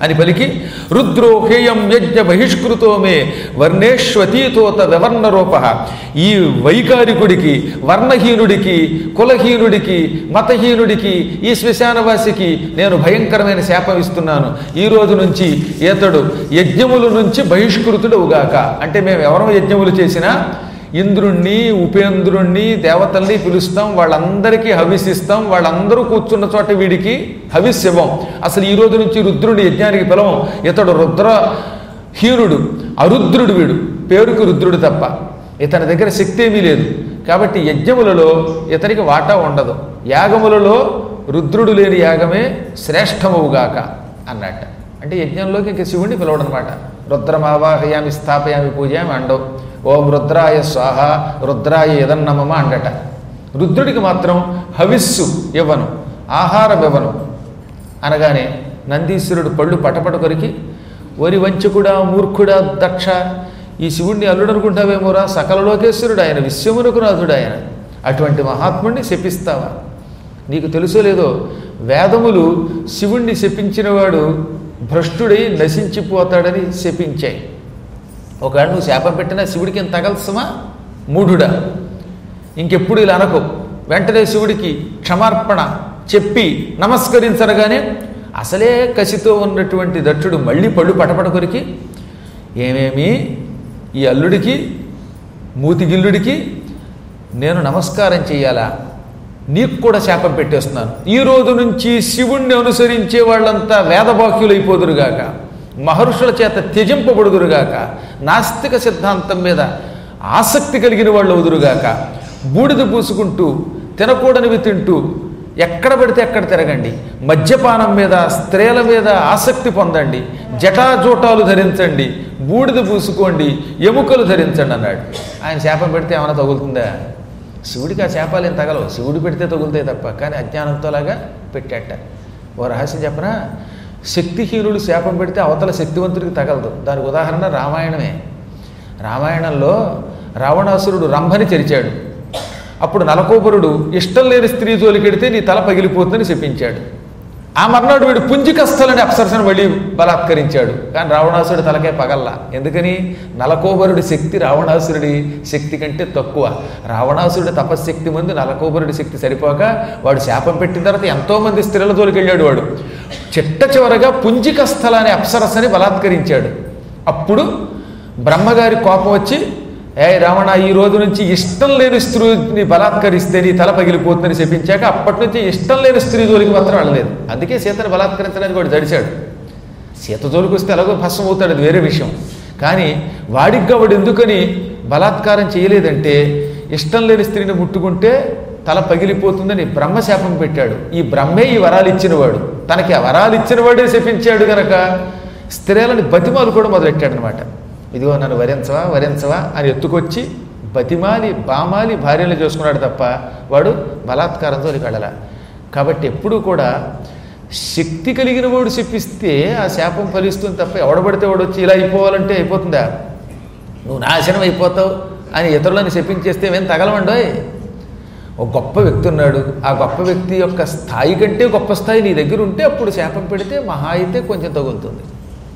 అని పలికి రుద్రో హేయం యజ్ఞ బహిష్కృతో మే వర్ణేష్వతీతోత వివర్ణ రూప ఈ వైకారికుడికి వర్ణహీనుడికి కులహీనుడికి మతహీనుడికి ఈ శ్మశానవాసికి నేను భయంకరమైన శాపం ఇస్తున్నాను ఈ రోజు నుంచి ఇతడు యజ్ఞముల నుంచి బహిష్కృతుడవుగాక అంటే మేము ఎవరం యజ్ఞములు చేసినా ఇంద్రుణ్ణి ఉపేంద్రుణ్ణి దేవతల్ని పిలుస్తాం వాళ్ళందరికీ హవిసిస్తాం వాళ్ళందరూ కూర్చున్న చోట వీడికి హవిస్యవం అసలు ఈ రోజు నుంచి రుద్రుడి యజ్ఞానికి పిలవం ఇతడు రుద్ర హీనుడు అరుద్రుడు వీడు పేరుకు రుద్రుడు తప్ప ఇతని దగ్గర శక్తి ఏమీ లేదు కాబట్టి యజ్ఞములలో ఇతనికి వాటా ఉండదు యాగములలో రుద్రుడు లేని యాగమే శ్రేష్టమవుగాక అన్నట్ట అంటే యజ్ఞంలోకి ఇంక శివుణ్ణి పిలవడం అనమాట రుద్రమావాహయామి స్థాపయామి పూజయామి అండవు ఓం రుద్రాయ స్వాహ రుద్రాయ యదన్నమమ అండట రుద్రుడికి మాత్రం హవిస్సు ఇవ్వను ఆహారం ఇవ్వను అనగానే నందీశ్వరుడు పళ్ళు పటపట కొరికి వరి వంచకుడా మూర్ఖుడా దక్ష ఈ శివుణ్ణి అల్లుడనుకుంటావేమోరా సకల లోకేశ్వరుడు ఆయన విశ్వమునకు నాథుడు ఆయన అటువంటి మహాత్ముణ్ణి శపిస్తావా నీకు తెలుసో లేదో వేదములు శివుణ్ణి శపించినవాడు భ్రష్టుడై నశించిపోతాడని శపించాయి ఒకవేళ నువ్వు శాపం పెట్టినా శివుడికి ఏం తగల్సమా మూఢుడా ఇంకెప్పుడు ఇలా అనకు వెంటనే శివుడికి క్షమార్పణ చెప్పి నమస్కరించరగానే అసలే కసితో ఉన్నటువంటి దక్షుడు మళ్ళీ పళ్ళు పటపట కొరికి ఏమేమి ఈ అల్లుడికి మూతిగిల్లుడికి నేను నమస్కారం చెయ్యాలా నీకు కూడా శాపం పెట్టేస్తున్నాను ఈ రోజు నుంచి శివుణ్ణి అనుసరించే వాళ్ళంతా వేదబాక్యులైపోదురుగాక మహర్షుల చేత త్యజింపబడుదురుగాక నాస్తిక సిద్ధాంతం మీద ఆసక్తి కలిగిన వాళ్ళు అవుదురుగాక బూడిద పూసుకుంటూ తినకూడనివి తింటూ ఎక్కడ పడితే ఎక్కడ తిరగండి మద్యపానం మీద స్త్రీల మీద ఆసక్తి పొందండి జటాజూటాలు ధరించండి బూడిద పూసుకోండి ఎముకలు ధరించండి అన్నాడు ఆయన శాపం పెడితే ఏమైనా తగులుతుందా శివుడికి ఆ శాపాలు ఏం తగలవు శివుడు పెడితే తగులుతాయి తప్ప కానీ అజ్ఞానంతోలాగా పెట్టాట ఓ రహస్యం చెప్పనా శక్తిహీనుడు శాపం పెడితే అవతల శక్తివంతుడికి తగలదు దానికి ఉదాహరణ రామాయణమే రామాయణంలో రావణాసురుడు రంభని చెరిచాడు అప్పుడు నలకోపరుడు ఇష్టం లేని స్త్రీ జోలికెడితే నీ తల పగిలిపోతుందని చెప్పించాడు ఆ మర్నాడు వీడు పుంజికస్థలని అప్సరసను మళ్ళీ బలాత్కరించాడు కానీ రావణాసురుడి తలకే పగల్లా ఎందుకని నలకోబరుడి శక్తి రావణాసురుడి శక్తి కంటే తక్కువ రావణాసురుడి తపశ్శక్తి ముందు నలకోబరుడి శక్తి సరిపోక వాడు శాపం పెట్టిన తర్వాత ఎంతోమంది స్త్రీల జోలికి వెళ్ళాడు వాడు చిట్ట చివరగా పుంజికస్థల అనే అప్సరసని బలాత్కరించాడు అప్పుడు బ్రహ్మగారి కోపం వచ్చి ఏ రావణ ఈ రోజు నుంచి ఇష్టం లేని స్త్రీని బలాత్కరిస్తే నీ తల పగిలిపోతుందని చెప్పించాక అప్పటి నుంచి ఇష్టం లేని స్త్రీ జోలికి మాత్రం వెళ్ళలేదు అందుకే సీతను బలాత్కరించడానికి వాడు జడిచాడు సీత జోలికి వస్తే ఎలాగో భస్మం అవుతాడు అది వేరే విషయం కానీ వాడిగ్గా వాడు ఎందుకని బలాత్కారం చేయలేదంటే ఇష్టం లేని స్త్రీని ముట్టుకుంటే తల పగిలిపోతుందని బ్రహ్మశాపం పెట్టాడు ఈ బ్రహ్మే ఈ వరాలు ఇచ్చినవాడు తనకి ఆ వరాలు ఇచ్చినవాడే శపించాడు గనక స్త్రీలని బతిమాలు కూడా మొదలెట్టాడనమాట ఇదిగో నన్ను వరించవా వరించవా అని ఎత్తుకొచ్చి బతిమాలి బామాలి భార్యలు చేసుకున్నాడు తప్ప వాడు బలాత్కారంతో వెళ్ళాల కాబట్టి ఎప్పుడూ కూడా శక్తి కలిగిన వాడు చెప్పిస్తే ఆ శాపం ఫలిస్తుంది తప్ప ఎవడబడితే వాడు వచ్చి ఇలా అయిపోవాలంటే అయిపోతుందా నువ్వు నాశనం అయిపోతావు అని ఇతరులను చెప్పించేస్తే ఏం తగలమండోయ్ ఒక గొప్ప వ్యక్తి ఉన్నాడు ఆ గొప్ప వ్యక్తి యొక్క స్థాయి కంటే గొప్ప స్థాయి నీ దగ్గర ఉంటే అప్పుడు శాపం పెడితే మహా అయితే కొంచెం తగులుతుంది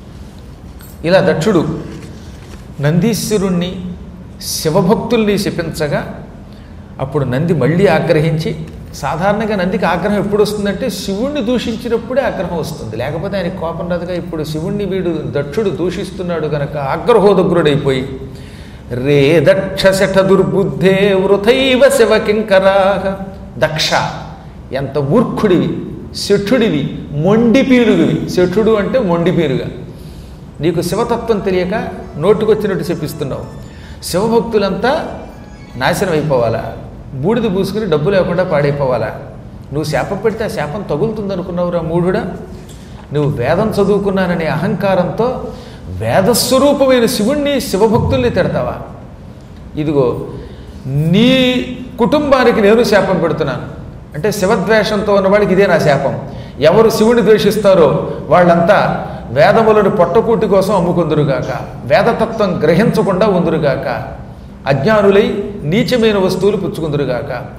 ఇలా దక్షుడు నందీశ్వరుణ్ణి శివభక్తుల్ని శపించగా అప్పుడు నంది మళ్ళీ ఆగ్రహించి సాధారణంగా నందికి ఆగ్రహం ఎప్పుడు వస్తుందంటే శివుణ్ణి దూషించినప్పుడే ఆగ్రహం వస్తుంది లేకపోతే ఆయన కోపం రాదుగా ఇప్పుడు శివుణ్ణి వీడు దక్షుడు దూషిస్తున్నాడు గనక ఆగ్రహోదగ్రుడైపోయి రే దక్ష శఠ దుర్బుద్ధే వృథైవ శివకింకరాహ దక్ష ఎంత మూర్ఖుడివి శఠుడివి మొండిపీరుగివి శఠుడు అంటే మొండిపీరుగా నీకు శివతత్వం తెలియక నోటుకొచ్చినట్టు చెప్పిస్తున్నావు శివభక్తులంతా నాశనం అయిపోవాలా బూడిద పూసుకుని డబ్బు లేకుండా పాడైపోవాలా నువ్వు శాపం పెడితే ఆ శాపం తగులుతుంది అనుకున్నావురా మూఢుడా నువ్వు వేదం చదువుకున్నాననే అహంకారంతో వేదస్వరూపమైన శివుణ్ణి శివభక్తుల్ని తిడతావా ఇదిగో నీ కుటుంబానికి నేను శాపం పెడుతున్నాను అంటే శివద్వేషంతో ఉన్నవాడికి ఇదే నా శాపం ఎవరు శివుని ద్వేషిస్తారో వాళ్ళంతా వేదములను పొట్టకూటి కోసం అమ్ముకుందురుగాక వేదతత్వం గ్రహించకుండా ఉందురుగాక అజ్ఞానులై నీచమైన వస్తువులు పుచ్చుకుందురుగాక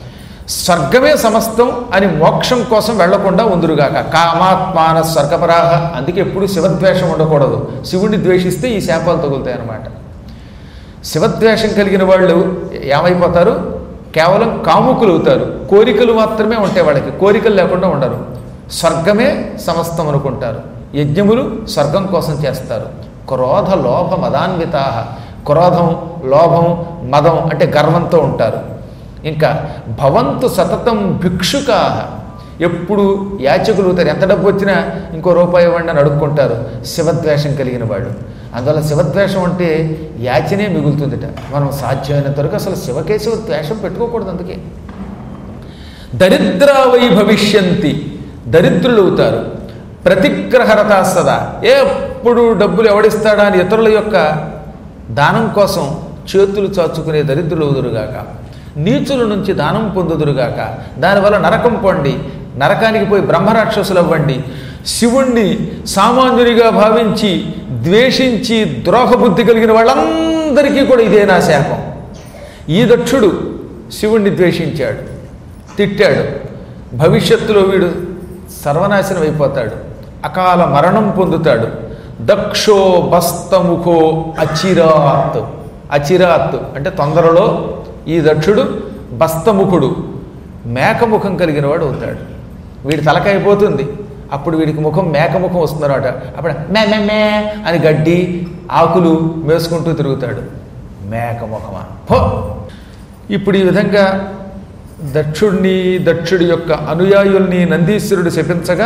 స్వర్గమే సమస్తం అని మోక్షం కోసం వెళ్లకుండా ఉందురుగాక కామాత్మాన స్వర్గపరాహ అందుకే ఎప్పుడు శివద్వేషం ఉండకూడదు శివుణ్ణి ద్వేషిస్తే ఈ శాపాలు తగులుతాయి అన్నమాట శివద్వేషం కలిగిన వాళ్ళు ఏమైపోతారు కేవలం కాముకులు అవుతారు కోరికలు మాత్రమే ఉంటాయి వాళ్ళకి కోరికలు లేకుండా ఉండరు స్వర్గమే సమస్తం అనుకుంటారు యజ్ఞములు స్వర్గం కోసం చేస్తారు క్రోధ లోభ మదాన్వితా క్రోధం లోభం మదం అంటే గర్వంతో ఉంటారు ఇంకా భవంతు సతతం భిక్షుకా ఎప్పుడు యాచకులు అవుతారు ఎంత డబ్బు వచ్చినా ఇంకో రూపాయి ఇవ్వండి అని అడుక్కుంటారు శివద్వేషం కలిగిన వాళ్ళు అందువల్ల శివద్వేషం అంటే యాచనే మిగులుతుందిట మనం సాధ్యమైనంత వరకు అసలు శివకేశవ ద్వేషం పెట్టుకోకూడదు అందుకే దరిద్రావై భవిష్యంతి దరిద్రులు అవుతారు ప్రతిగ్రహరత సదా ఎప్పుడు డబ్బులు ఎవడిస్తాడా అని ఇతరుల యొక్క దానం కోసం చేతులు చాచుకునే దరిద్రులు అవుదురుగాక నీచుల నుంచి దానం పొందుదురుగాక దానివల్ల నరకం పొండి నరకానికి పోయి బ్రహ్మరాక్షసులు అవ్వండి శివుణ్ణి సామాన్యునిగా భావించి ద్వేషించి ద్రోహబుద్ధి కలిగిన వాళ్ళందరికీ కూడా ఇదే నా శాపం ఈ దక్షుడు శివుణ్ణి ద్వేషించాడు తిట్టాడు భవిష్యత్తులో వీడు సర్వనాశనం అయిపోతాడు అకాల మరణం పొందుతాడు దక్షో బస్తముఖో అచిరాత్ అచిరాత్ అంటే తొందరలో ఈ దక్షుడు బస్తముఖుడు మేకముఖం కలిగిన వాడు అవుతాడు వీడి తలకైపోతుంది అప్పుడు వీడికి ముఖం మేకముఖం వస్తుందన్నమాట అప్పుడు మే మే మే అని గడ్డి ఆకులు మేసుకుంటూ తిరుగుతాడు మేకముఖమా పో ఇప్పుడు ఈ విధంగా దక్షుడిని దక్షుడి యొక్క అనుయాయుల్ని నందీశ్వరుడు శపించగా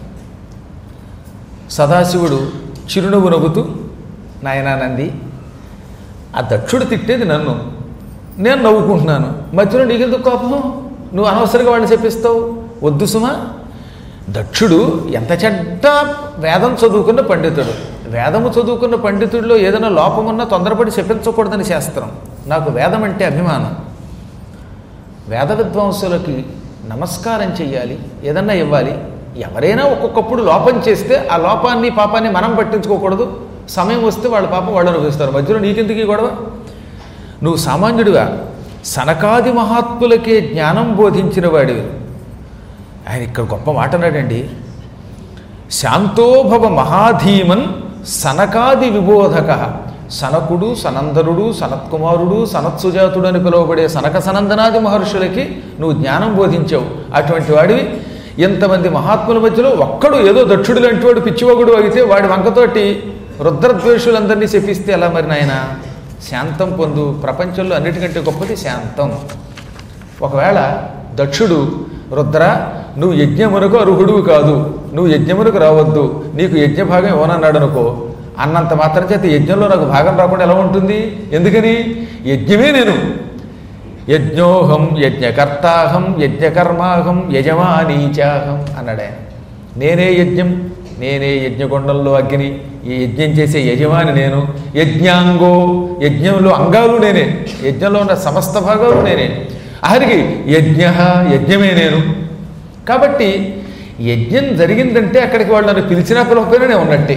సదాశివుడు చిరునవ్వు నవ్వుతూ నాయనా నంది ఆ దక్షుడు తిట్టేది నన్ను నేను నవ్వుకుంటున్నాను మధ్యలో నీకెందుకు కోపం నువ్వు అనవసరంగా వాడిని చెప్పిస్తావు వద్దు సుమా దక్షుడు ఎంత చెడ్డ వేదం చదువుకున్న పండితుడు వేదము చదువుకున్న పండితుడిలో ఏదైనా లోపమున్నా తొందరపడి చెప్పించకూడదని శాస్త్రం నాకు వేదం అంటే అభిమానం వేద విద్వాంసులకి నమస్కారం చెయ్యాలి ఏదన్నా ఇవ్వాలి ఎవరైనా ఒక్కొక్కప్పుడు లోపం చేస్తే ఆ లోపాన్ని పాపాన్ని మనం పట్టించుకోకూడదు సమయం వస్తే వాళ్ళ పాపం వాళ్ళు అనుభవిస్తారు మధ్యలో నీకెందుకు ఈ గొడవ నువ్వు సామాన్యుడిగా సనకాది మహాత్ములకే జ్ఞానం బోధించిన వాడివి ఆయన ఇక్కడ గొప్ప మాట అన్నాడండి శాంతోభవ మహాధీమన్ సనకాది విబోధక సనకుడు సనందరుడు సనత్కుమారుడు సనత్సుజాతుడు అని పిలువబడే సనక సనందనాది మహర్షులకి నువ్వు జ్ఞానం బోధించావు అటువంటి వాడివి ఎంతమంది మహాత్ముల మధ్యలో ఒక్కడు ఏదో దక్షుడు లాంటి వాడు పిచ్చివగుడు అయితే వాడి వంకతోటి రుద్రద్వేషులందరినీ శపిస్తే ఎలా మరి నాయన శాంతం పొందు ప్రపంచంలో అన్నిటికంటే గొప్పది శాంతం ఒకవేళ దక్షుడు రుద్ర నువ్వు యజ్ఞమునకు అర్హుడువు కాదు నువ్వు యజ్ఞమునకు రావద్దు నీకు యజ్ఞ భాగం ఇవ్వనన్నాడు అనుకో అన్నంత మాత్రం చేత యజ్ఞంలో నాకు భాగం రాకుండా ఎలా ఉంటుంది ఎందుకని యజ్ఞమే నేను యజ్ఞోహం యజ్ఞకర్తాహం యజ్ఞకర్మాహం యజమానీచాహం అన్నాడు ఆయన నేనే యజ్ఞం నేనే యజ్ఞకొండంలో అగ్ని ఈ యజ్ఞం చేసే యజమాని నేను యజ్ఞాంగో యజ్ఞంలో అంగాలు నేనే యజ్ఞంలో ఉన్న సమస్త భాగాలు నేనే ఆఖరికి యజ్ఞ యజ్ఞమే నేను కాబట్టి యజ్ఞం జరిగిందంటే అక్కడికి వాళ్ళు నన్ను పిలిచినా పిలవకపోయినా నేను ఉన్నట్టే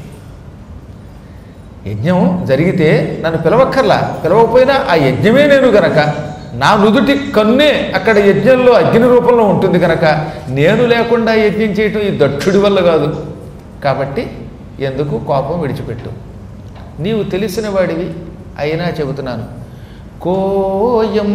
యజ్ఞం జరిగితే నన్ను పిలవక్కర్లా పిలవకపోయినా ఆ యజ్ఞమే నేను గనక నా నుదుటి కన్నే అక్కడ యజ్ఞంలో అగ్ని రూపంలో ఉంటుంది కనుక నేను లేకుండా యజ్ఞం చేయటం ఈ దక్షుడి వల్ల కాదు కాబట్టి ఎందుకు కోపం విడిచిపెట్టు నీవు తెలిసిన వాడివి అయినా చెబుతున్నాను కోయం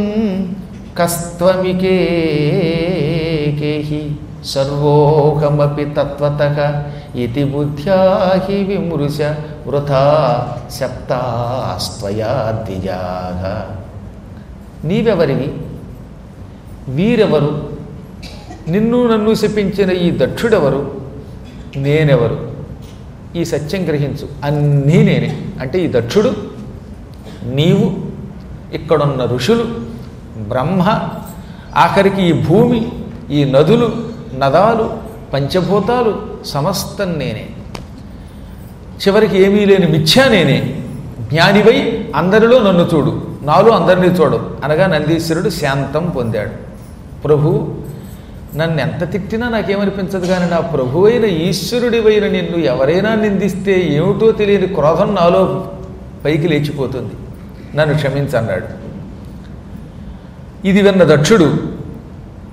కస్త్వమికేహి సర్వోహమపి తత్వత ఇది బుద్ధ్యా హి విమృశ వృథా శప్తాస్త్వయా ద్విజాగ నీవెవరివి వీరెవరు నిన్ను నన్ను శపించిన ఈ దక్షుడెవరు నేనెవరు ఈ సత్యం గ్రహించు అన్నీ నేనే అంటే ఈ దక్షుడు నీవు ఇక్కడున్న ఋషులు బ్రహ్మ ఆఖరికి ఈ భూమి ఈ నదులు నదాలు పంచభూతాలు సమస్తం నేనే చివరికి ఏమీ లేని మిథ్యా నేనే జ్ఞానివై అందరిలో నన్ను చూడు నాలో అందరినీ చూడు అనగా నందీశ్వరుడు శాంతం పొందాడు ప్రభు నన్ను ఎంత తిట్టినా నాకేమనిపించదు కానీ నా ప్రభు అయిన ఈశ్వరుడివైన నిన్ను ఎవరైనా నిందిస్తే ఏమిటో తెలియని క్రోధం నాలో పైకి లేచిపోతుంది నన్ను క్షమించన్నాడు ఇది విన్న దక్షుడు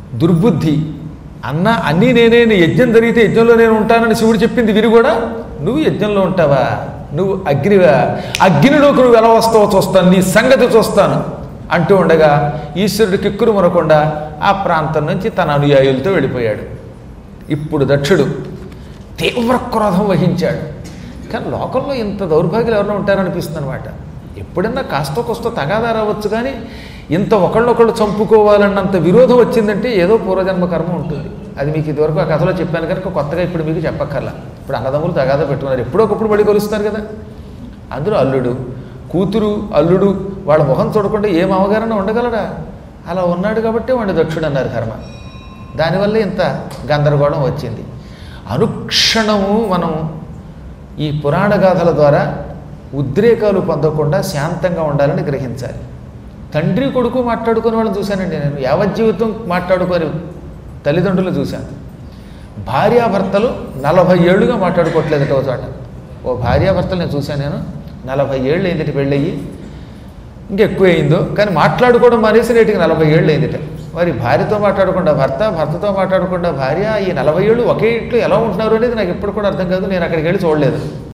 దుర్బుద్ధి అన్న అన్నీ నేనే నీ యజ్ఞం జరిగితే యజ్ఞంలో నేను ఉంటానని శివుడు చెప్పింది విని కూడా నువ్వు యజ్ఞంలో ఉంటావా నువ్వు అగ్నివా అగ్నిలోకి నువ్వు ఎలా వస్తావో చూస్తాను నీ సంగతి చూస్తాను అంటూ ఉండగా ఈశ్వరుడు కిక్కురు మొరకుండా ఆ ప్రాంతం నుంచి తన అనుయాయులతో వెళ్ళిపోయాడు ఇప్పుడు దక్షుడు తీవ్ర క్రోధం వహించాడు కానీ లోకంలో ఇంత దౌర్భాగ్యులు ఎవరైనా ఉంటారనిపిస్తుంది అనమాట ఎప్పుడన్నా కాస్త కొస్త తగాదా రావచ్చు కానీ ఇంత ఒకళ్ళొకళ్ళు చంపుకోవాలన్నంత విరోధం వచ్చిందంటే ఏదో పూర్వజన్మ కర్మ ఉంటుంది అది మీకు ఇదివరకు ఆ కథలో చెప్పాను కనుక కొత్తగా ఇప్పుడు మీకు చెప్పక్కర్లా ఇప్పుడు అన్నదమ్ములు తగాదా పెట్టుకున్నారు ఎప్పుడో ఒకప్పుడు మళ్ళీ కలుస్తారు కదా అందులో అల్లుడు కూతురు అల్లుడు వాళ్ళ ముఖం చూడకుండా ఏ మామగారన్నా ఉండగలడా అలా ఉన్నాడు కాబట్టి వాడు దక్షుడు అన్నారు కర్మ దానివల్ల ఇంత గందరగోళం వచ్చింది అనుక్షణము మనం ఈ పురాణ గాథల ద్వారా ఉద్రేకాలు పొందకుండా శాంతంగా ఉండాలని గ్రహించాలి తండ్రి కొడుకు మాట్లాడుకునే వాళ్ళని చూశానండి నేను యావజ్జీవితం మాట్లాడుకొని తల్లిదండ్రులు చూశాను భార్యాభర్తలు నలభై ఏళ్ళుగా మాట్లాడుకోవట్లేదట ఓ చోట ఓ భార్యాభర్తలు నేను చూశాను నేను నలభై ఏళ్ళు అయిందట పెళ్ళయ్యి ఇంకెక్కువ అయిందో కానీ మాట్లాడుకోవడం మానేసి నేటికి నలభై ఏళ్ళు అయిందిట మరి భార్యతో మాట్లాడకుండా భర్త భర్తతో మాట్లాడకుండా భార్య ఈ నలభై ఏళ్ళు ఒకే ఇంట్లో ఎలా ఉంటున్నారు అనేది నాకు ఎప్పుడు కూడా అర్థం కాదు నేను అక్కడికి వెళ్ళి చూడలేదు